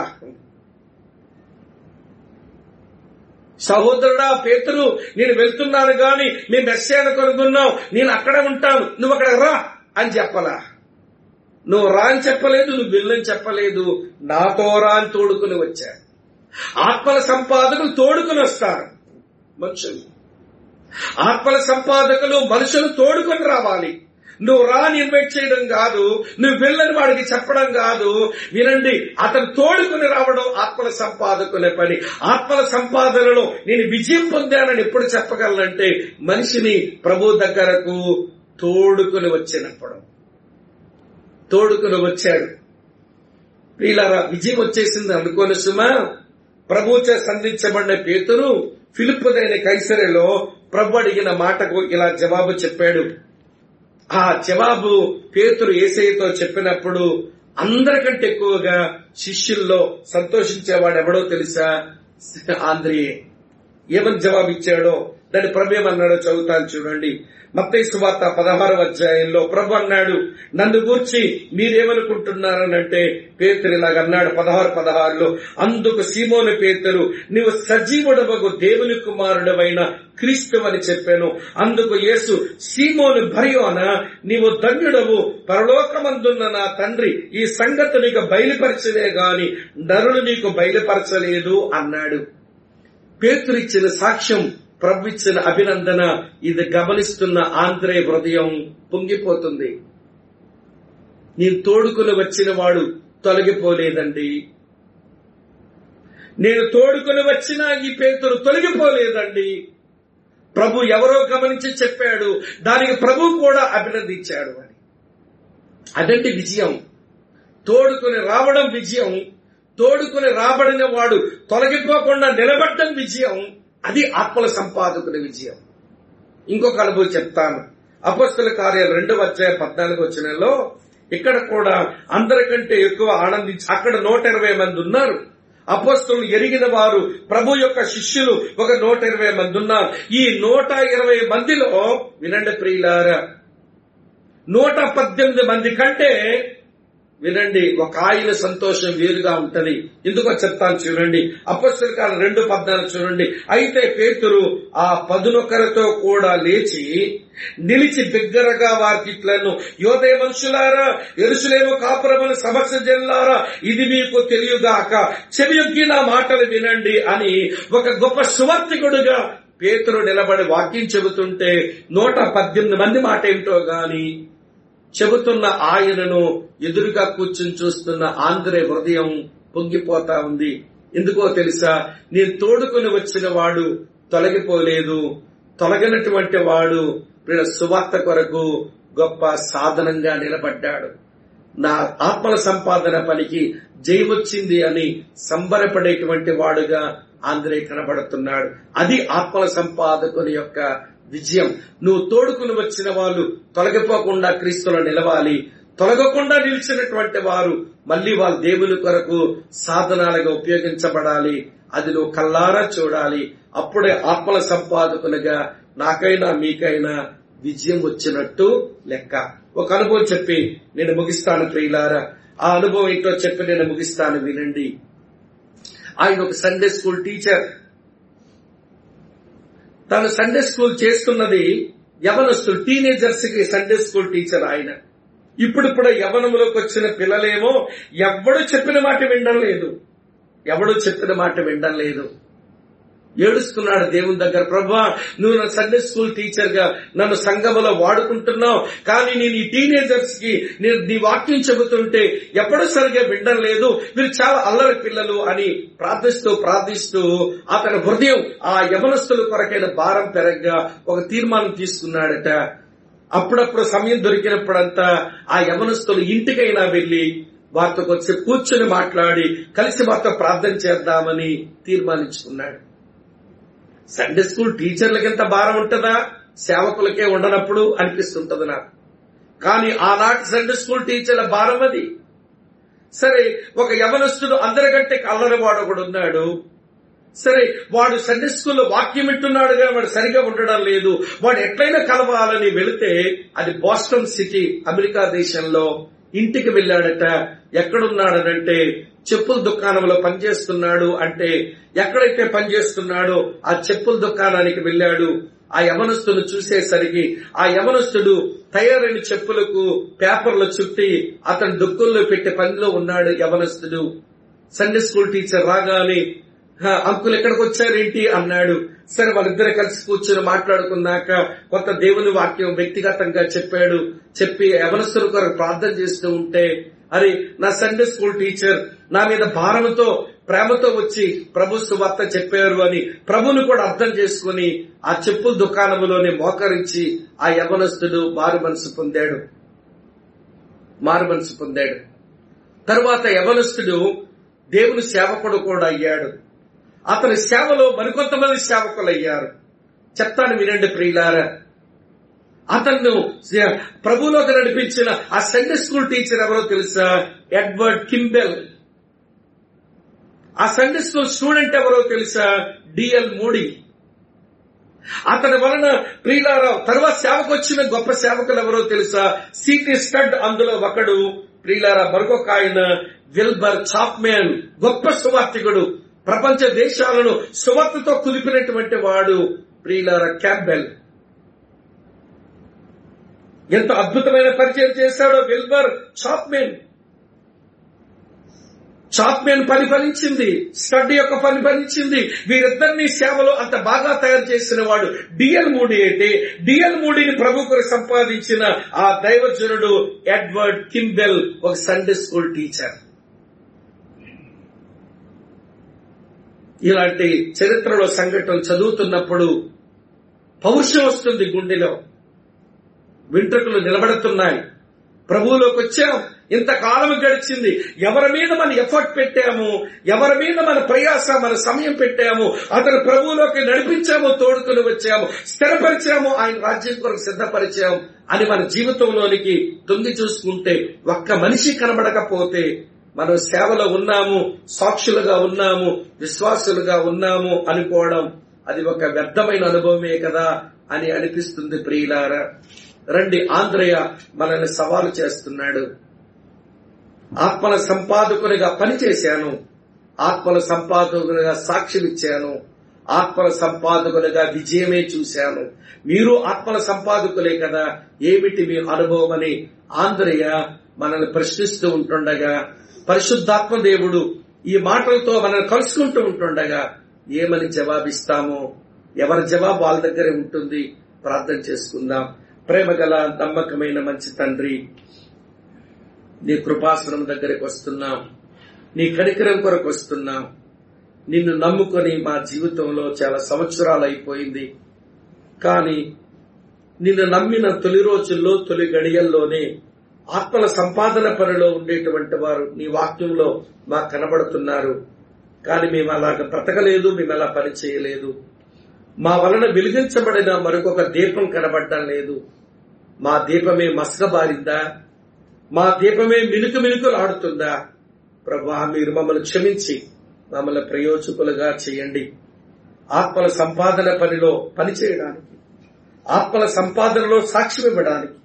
సహోదరుడా పేతురు నేను వెళ్తున్నాను గాని మేము మెస్సియాను కనుగొన్నాం నేను అక్కడ ఉంటాను నువ్వు అక్కడ రా అని చెప్పలా నువ్వు రా అని చెప్పలేదు నువ్వు వెళ్ళని చెప్పలేదు నాతో రా అని తోడుకుని వచ్చా ఆత్మల సంపాదకులు తోడుకుని వస్తారు మనుషులు ఆత్మల సంపాదకులు మనుషులు తోడుకొని రావాలి నువ్వు రాని ఇన్వైట్ చేయడం కాదు నువ్వు వెళ్ళని వాడికి చెప్పడం కాదు వినండి అతను తోడుకుని రావడం ఆత్మల సంపాదకునే పని ఆత్మల సంపాదనలో నేను విజయం పొందానని ఎప్పుడు చెప్పగలనంటే మనిషిని ప్రభు దగ్గరకు తోడుకుని వచ్చినప్పుడు తోడుకుని వచ్చాడు ప్రియులారా విజయం వచ్చేసింది అనుకోని సుమా ప్రభుచే సంధించబడిన పేతురు ఫిలిప్పుదైన కైసరిలో ప్రభు అడిగిన మాటకు ఇలా జవాబు చెప్పాడు ఆ జవాబు పేతురు ఏసైతో చెప్పినప్పుడు అందరికంటే ఎక్కువగా శిష్యుల్లో సంతోషించేవాడు ఎవడో తెలుసా ఆంధ్రియే ఏమని జవాబు ఇచ్చాడో దాని ప్రభు ఏమన్నాడో చదువుతాను చూడండి మత్తయి సువార్త పదహారవ అధ్యాయంలో ప్రభు అన్నాడు నన్ను గూర్చి మీరేమనుకుంటున్నారనంటే పేతురు ఇలాగ అన్నాడు పదహారు పదహారులో అందుకు సీమోని పేతురు నీవు సజీవుడవగు దేవుని కుమారుడవైన క్రీస్తు అని చెప్పాను అందుకు యేసు సీమోని భర్యోన నీవు ధన్యుడవు పరలోకమందున్న నా తండ్రి ఈ సంగతి నీకు బయలుపరచలే గాని నరులు నీకు బయలుపరచలేదు అన్నాడు పేతురిచ్చిన సాక్ష్యం ప్రభు ఇచ్చిన అభినందన ఇది గమనిస్తున్న ఆంధ్రే హృదయం పొంగిపోతుంది నేను తోడుకుని వచ్చిన వాడు తొలగిపోలేదండి నేను తోడుకుని వచ్చిన ఈ పేతురు తొలగిపోలేదండి ప్రభు ఎవరో గమనించి చెప్పాడు దానికి ప్రభు కూడా అభినందించాడు అని అదండి విజయం తోడుకుని రావడం విజయం తోడుకుని రాబడిన వాడు తొలగిపోకుండా నిలబడడం విజయం అది ఆత్మల సంపాదకుని విజయం ఇంకొక అనుభవం చెప్తాను అపస్తుల కార్యాలు రెండవ అధ్యాయ పద్నాలుగు వచ్చినలో ఇక్కడ కూడా అందరికంటే ఎక్కువ ఆనందించి అక్కడ నూట ఇరవై మంది ఉన్నారు అపస్తులు ఎరిగిన వారు ప్రభు యొక్క శిష్యులు ఒక నూట ఇరవై మంది ఉన్నారు ఈ నూట ఇరవై మందిలో వినండి ప్రియులారా నూట పద్దెనిమిది మంది కంటే వినండి ఒక ఆయన సంతోషం వేరుగా ఉంటది ఎందుకో చెప్తాను చూడండి అపస్తుల కాలం రెండు పద్నాలుగు చూడండి అయితే పేతురు ఆ పదునొకరితో కూడా లేచి నిలిచి బిగ్గరగా వారికి ఇట్లను యోదయ మనుషులారా ఎరుసలేము కాపురమని సమస్య జల్లారా ఇది మీకు తెలియగాక చెవియొగ్గి నా మాటలు వినండి అని ఒక గొప్ప సువర్తికుడుగా పేతురు నిలబడి వాక్యం చెబుతుంటే నూట పద్దెనిమిది మంది మాట ఏమిటో గాని చెబుతున్న ఆయనను ఎదురుగా కూర్చుని చూస్తున్న ఆంధ్రే హృదయం పొంగిపోతా ఉంది ఎందుకో తెలుసా నేను తోడుకొని వచ్చిన వాడు తొలగిపోలేదు తొలగినటువంటి వాడు వీళ్ళ సువార్త కొరకు గొప్ప సాధనంగా నిలబడ్డాడు నా ఆత్మల సంపాదన పనికి జయమొచ్చింది అని సంబరపడేటువంటి వాడుగా ఆంధ్రే కనబడుతున్నాడు అది ఆత్మల సంపాదకుని యొక్క విజయం నువ్వు తోడుకుని వచ్చిన వాళ్ళు తొలగిపోకుండా క్రీస్తులో నిలవాలి తొలగకుండా నిలిచినటువంటి వారు మళ్ళీ వాళ్ళ దేవుని కొరకు సాధనాలుగా ఉపయోగించబడాలి అది నువ్వు కల్లారా చూడాలి అప్పుడే ఆత్మల సంపాదకునిగా నాకైనా మీకైనా విజయం వచ్చినట్టు లెక్క ఒక అనుభవం చెప్పి నేను ముగిస్తాను ప్రియులారా ఆ అనుభవం ఏంటో చెప్పి నేను ముగిస్తాను వినండి ఆయన ఒక సండే స్కూల్ టీచర్ తను సండే స్కూల్ చేస్తున్నది యవనస్తులు టీనేజర్స్ కి సండే స్కూల్ టీచర్ ఆయన ఇప్పుడిప్పుడు యవనములోకి వచ్చిన పిల్లలేమో ఎవడు చెప్పిన మాట వినడం లేదు ఎవడు చెప్పిన మాట వినడం లేదు ఏడుస్తున్నాడు దేవుని దగ్గర ప్రభా నువ్వు నా సండే స్కూల్ టీచర్ గా నన్ను సంఘములో వాడుకుంటున్నావు కానీ నేను ఈ టీనేజర్స్ కి నేను నీ వాక్యం చెబుతుంటే ఎప్పుడూ సరిగా వినడం లేదు వీరు చాలా అల్లరి పిల్లలు అని ప్రార్థిస్తూ ప్రార్థిస్తూ అతని హృదయం ఆ యవనస్తుల కొరకైన భారం పెరగ్గా ఒక తీర్మానం తీసుకున్నాడట అప్పుడప్పుడు సమయం దొరికినప్పుడంతా ఆ యవనస్తులు ఇంటికైనా వెళ్లి వారితో కొంచెం కూర్చొని మాట్లాడి కలిసి వారితో ప్రార్థన చేద్దామని తీర్మానించుకున్నాడు సండే స్కూల్ టీచర్లకి ఎంత భారం ఉంటుందా సేవకులకే ఉండనప్పుడు అనిపిస్తుంటది నాకు కానీ ఆనాటి సండే స్కూల్ టీచర్ల భారం అది సరే ఒక యవనస్తుడు అందరికంటే కల్లరివాడు ఒకడు ఉన్నాడు సరే వాడు సండే స్కూల్లో వాక్యం వింటున్నాడుగా వాడు సరిగా ఉండడం లేదు వాడు ఎట్లయినా కలవాలని వెళితే అది బోస్టన్ సిటీ అమెరికా దేశంలో ఇంటికి వెళ్ళాడట ఎక్కడున్నాడనంటే చెప్పుల దుకాణంలో పనిచేస్తున్నాడు అంటే ఎక్కడైతే పనిచేస్తున్నాడో ఆ చెప్పుల దుకాణానికి వెళ్ళాడు ఆ యవనస్తును చూసేసరికి ఆ యవనస్తుడు తయారైన చెప్పులకు పేపర్లు చుట్టి అతను దుక్కుల్లో పెట్టే పనిలో ఉన్నాడు యవనస్తుడు సండే స్కూల్ టీచర్ రాగానే "హా, అంకుల్ ఎక్కడికి వచ్చారేంటి అన్నాడు సరే వాళ్ళిద్దరు కలిసి కూర్చొని మాట్లాడుకున్నాక కొంత దేవుని వాక్యం వ్యక్తిగతంగా చెప్పాడు చెప్పి యవనస్తుల కొరకు ప్రార్థన చేస్తూ ఉంటే అరే నా సండే స్కూల్ టీచర్ నా మీద భారంతో ప్రేమతో వచ్చి ప్రభు సువార్త చెప్పారు అని ప్రభుని కూడా అర్థం చేసుకుని ఆ చెప్పుల దుకాణంలోనే మోకరించి ఆ యవనస్తుడు మారు మనసు పొందాడు మారు మనసు పొందాడు తరువాత యవనస్తుడు దేవుని సేవకుడు కూడా అయ్యాడు అతని సేవలో మరికొంతమంది సేవకులు అయ్యారు చెప్తాను వినండి ప్రియులారా అతన్ను స- ప్రభులోకి నడిపించిన ఆ సండే స్కూల్ టీచర్ ఎవరో తెలుసా ఎడ్వర్డ్ కింబెల్ ఆ సండే స్కూల్ స్టూడెంట్ ఎవరో తెలుసా డిఎల్ మోడీ అతని వలన ప్రియులారావు తర్వాత సేవకు వచ్చిన గొప్ప సేవకులు ఎవరో తెలుసా సిటీ స్టడ్ అందులో ఒకడు ప్రియులారా మరొక ఆయన విల్బర్ చాప్మ్యాన్ గొప్ప సువార్తికుడు ప్రపంచ దేశాలను సువార్తతో కుదిపినటువంటి వాడు ప్రియులారా క్యాంబెల్ ఎంత అద్భుతమైన పరిచయం చేశాడో విల్బర్ చాప్మెన్ చాప్మెన్ పని ఫలించింది స్టడ్ యొక్క పని ఫలించింది వీరిద్దరిని సేవలో అంత బాగా తయారు చేసిన వాడు డిఎల్ మూడీ అయితే డిఎల్ మూడీని ప్రభు కొరకు సంపాదించిన ఆ దైవజనుడు ఎడ్వర్డ్ కింబెల్ ఒక సండే స్కూల్ టీచర్ ఇలాంటి చరిత్రలో సంఘటన చదువుతున్నప్పుడు పౌరుషం వస్తుంది గుండెలో వెంట్రుకలు నిలబడుతున్నాయి ప్రభువులోకి వచ్చాం ఇంతకాలం గడిచింది ఎవరి మీద మన ఎఫర్ట్ పెట్టాము ఎవరి మీద మన ప్రయాస మన సమయం పెట్టాము అతను ప్రభువులోకి నడిపించాము తోడుకుని వచ్చాము స్థిరపరిచాము ఆయన రాజ్యం కొరకు సిద్ధపరిచాము అని మన జీవితంలోనికి తొంగి చూసుకుంటే ఒక్క మనిషి కనబడకపోతే మనం సేవలో ఉన్నాము సాక్షులుగా ఉన్నాము విశ్వాసులుగా ఉన్నాము అనుకోవడం అది ఒక వ్యర్థమైన అనుభవమే కదా అని అనిపిస్తుంది ప్రియులారా రండి ఆంధ్రయ మనల్ని సవాలు చేస్తున్నాడు ఆత్మల సంపాదకునిగా పనిచేశాను ఆత్మల సంపాదకునిగా సాక్ష్యమిచ్చాను ఆత్మల సంపాదకునిగా విజయమే చూశాను మీరు ఆత్మల సంపాదకులే కదా ఏమిటి మీ అనుభవం అని ఆంధ్రయ మనల్ని ప్రశ్నిస్తూ ఉంటుండగా పరిశుద్ధాత్మ దేవుడు ఈ మాటలతో మనల్ని కలుసుకుంటూ ఉంటుండగా ఏమని జవాబిస్తామో ఎవరి జవాబు వాళ్ళ దగ్గరే ఉంటుంది ప్రార్థన చేసుకుందాం ప్రేమ గల నమ్మకమైన మంచి తండ్రి నీ కృపాసనం దగ్గరికి వస్తున్నాం నీ కనికరం కొరకు వస్తున్నాం నిన్ను నమ్ముకొని మా జీవితంలో చాలా సంవత్సరాలు అయిపోయింది కానీ నిన్ను నమ్మిన తొలి రోజుల్లో తొలి గడియల్లోనే ఆత్మల సంపాదన పనిలో ఉండేటువంటి వారు నీ వాక్యంలో మాకు కనబడుతున్నారు కానీ మేము అలాగ బ్రతకలేదు మేము అలా పని చేయలేదు మా వలన వెలిగించబడిన మరొక దీపం కనబడటం లేదు మా దీపమే మసకబారిందా మా దీపమే మినుకు మినుకులు ఆడుతుందా ప్రభా మీరు మమ్మల్ని క్షమించి మమ్మల్ని ప్రయోజకులుగా చేయండి ఆత్మల సంపాదన పనిలో పని చేయడానికి ఆత్మల సంపాదనలో సాక్ష్యం ఇవ్వడానికి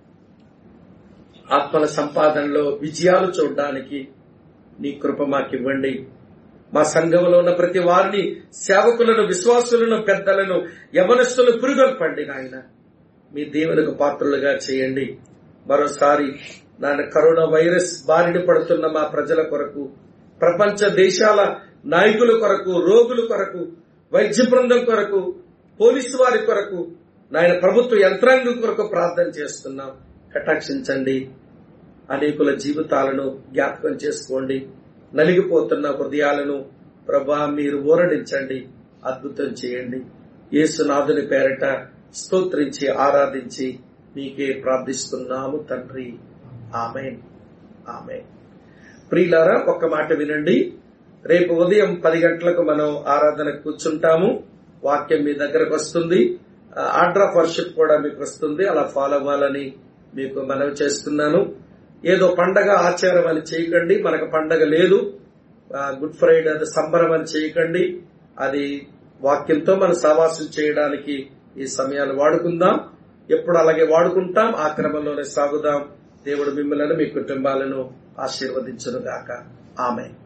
ఆత్మల సంపాదనలో విజయాలు చూడడానికి నీ కృప మాకివ్వండి మా సంఘంలో ఉన్న ప్రతి వారిని సేవకులను విశ్వాసులను పెద్దలను యవనస్తులు పురుగొల్పండి నాయన మీ దేవునికి పాత్రులుగా చేయండి మరోసారి నాన్న కరోనా వైరస్ బారిన పడుతున్న మా ప్రజల కొరకు ప్రపంచ దేశాల నాయకుల కొరకు రోగుల కొరకు వైద్య బృందం కొరకు పోలీసు వారి కొరకు నాయన ప్రభుత్వ యంత్రాంగం కొరకు ప్రార్థన చేస్తున్నాం కటాక్షించండి అనేకుల జీవితాలను జ్ఞాపకం చేసుకోండి నలిగిపోతున్న హృదయాలను ప్రభా మీరు ఊరడించండి అద్భుతం చేయండి యేసునాథుని పేరట స్తోత్రించి ఆరాధించి మీకే ప్రార్థిస్తున్నాము తండ్రి ఆమెన్ ఆమెన్ ప్రియులారా ఒక్క మాట వినండి రేపు ఉదయం పది గంటలకు మనం ఆరాధన కూర్చుంటాము వాక్యం మీ దగ్గరకు వస్తుంది ఆర్డర్ ఆఫ్ వర్షిప్ కూడా మీకు వస్తుంది అలా ఫాలో అవ్వాలని మీకు మనవి చేస్తున్నాను ఏదో పండగ ఆచారం అని చేయకండి మనకు పండగ లేదు ఆ, గుడ్ ఫ్రైడే అది సంబరం అని చేయకండి అది వాక్యంతో మనం సావాసం చేయడానికి ఈ సమయాన్ని వాడుకుందాం ఎప్పుడు అలాగే వాడుకుంటాం ఆ క్రమంలోనే సాగుదాం దేవుడు మిమ్మల్ని మీ కుటుంబాలను ఆశీర్వదించును గాక ఆమె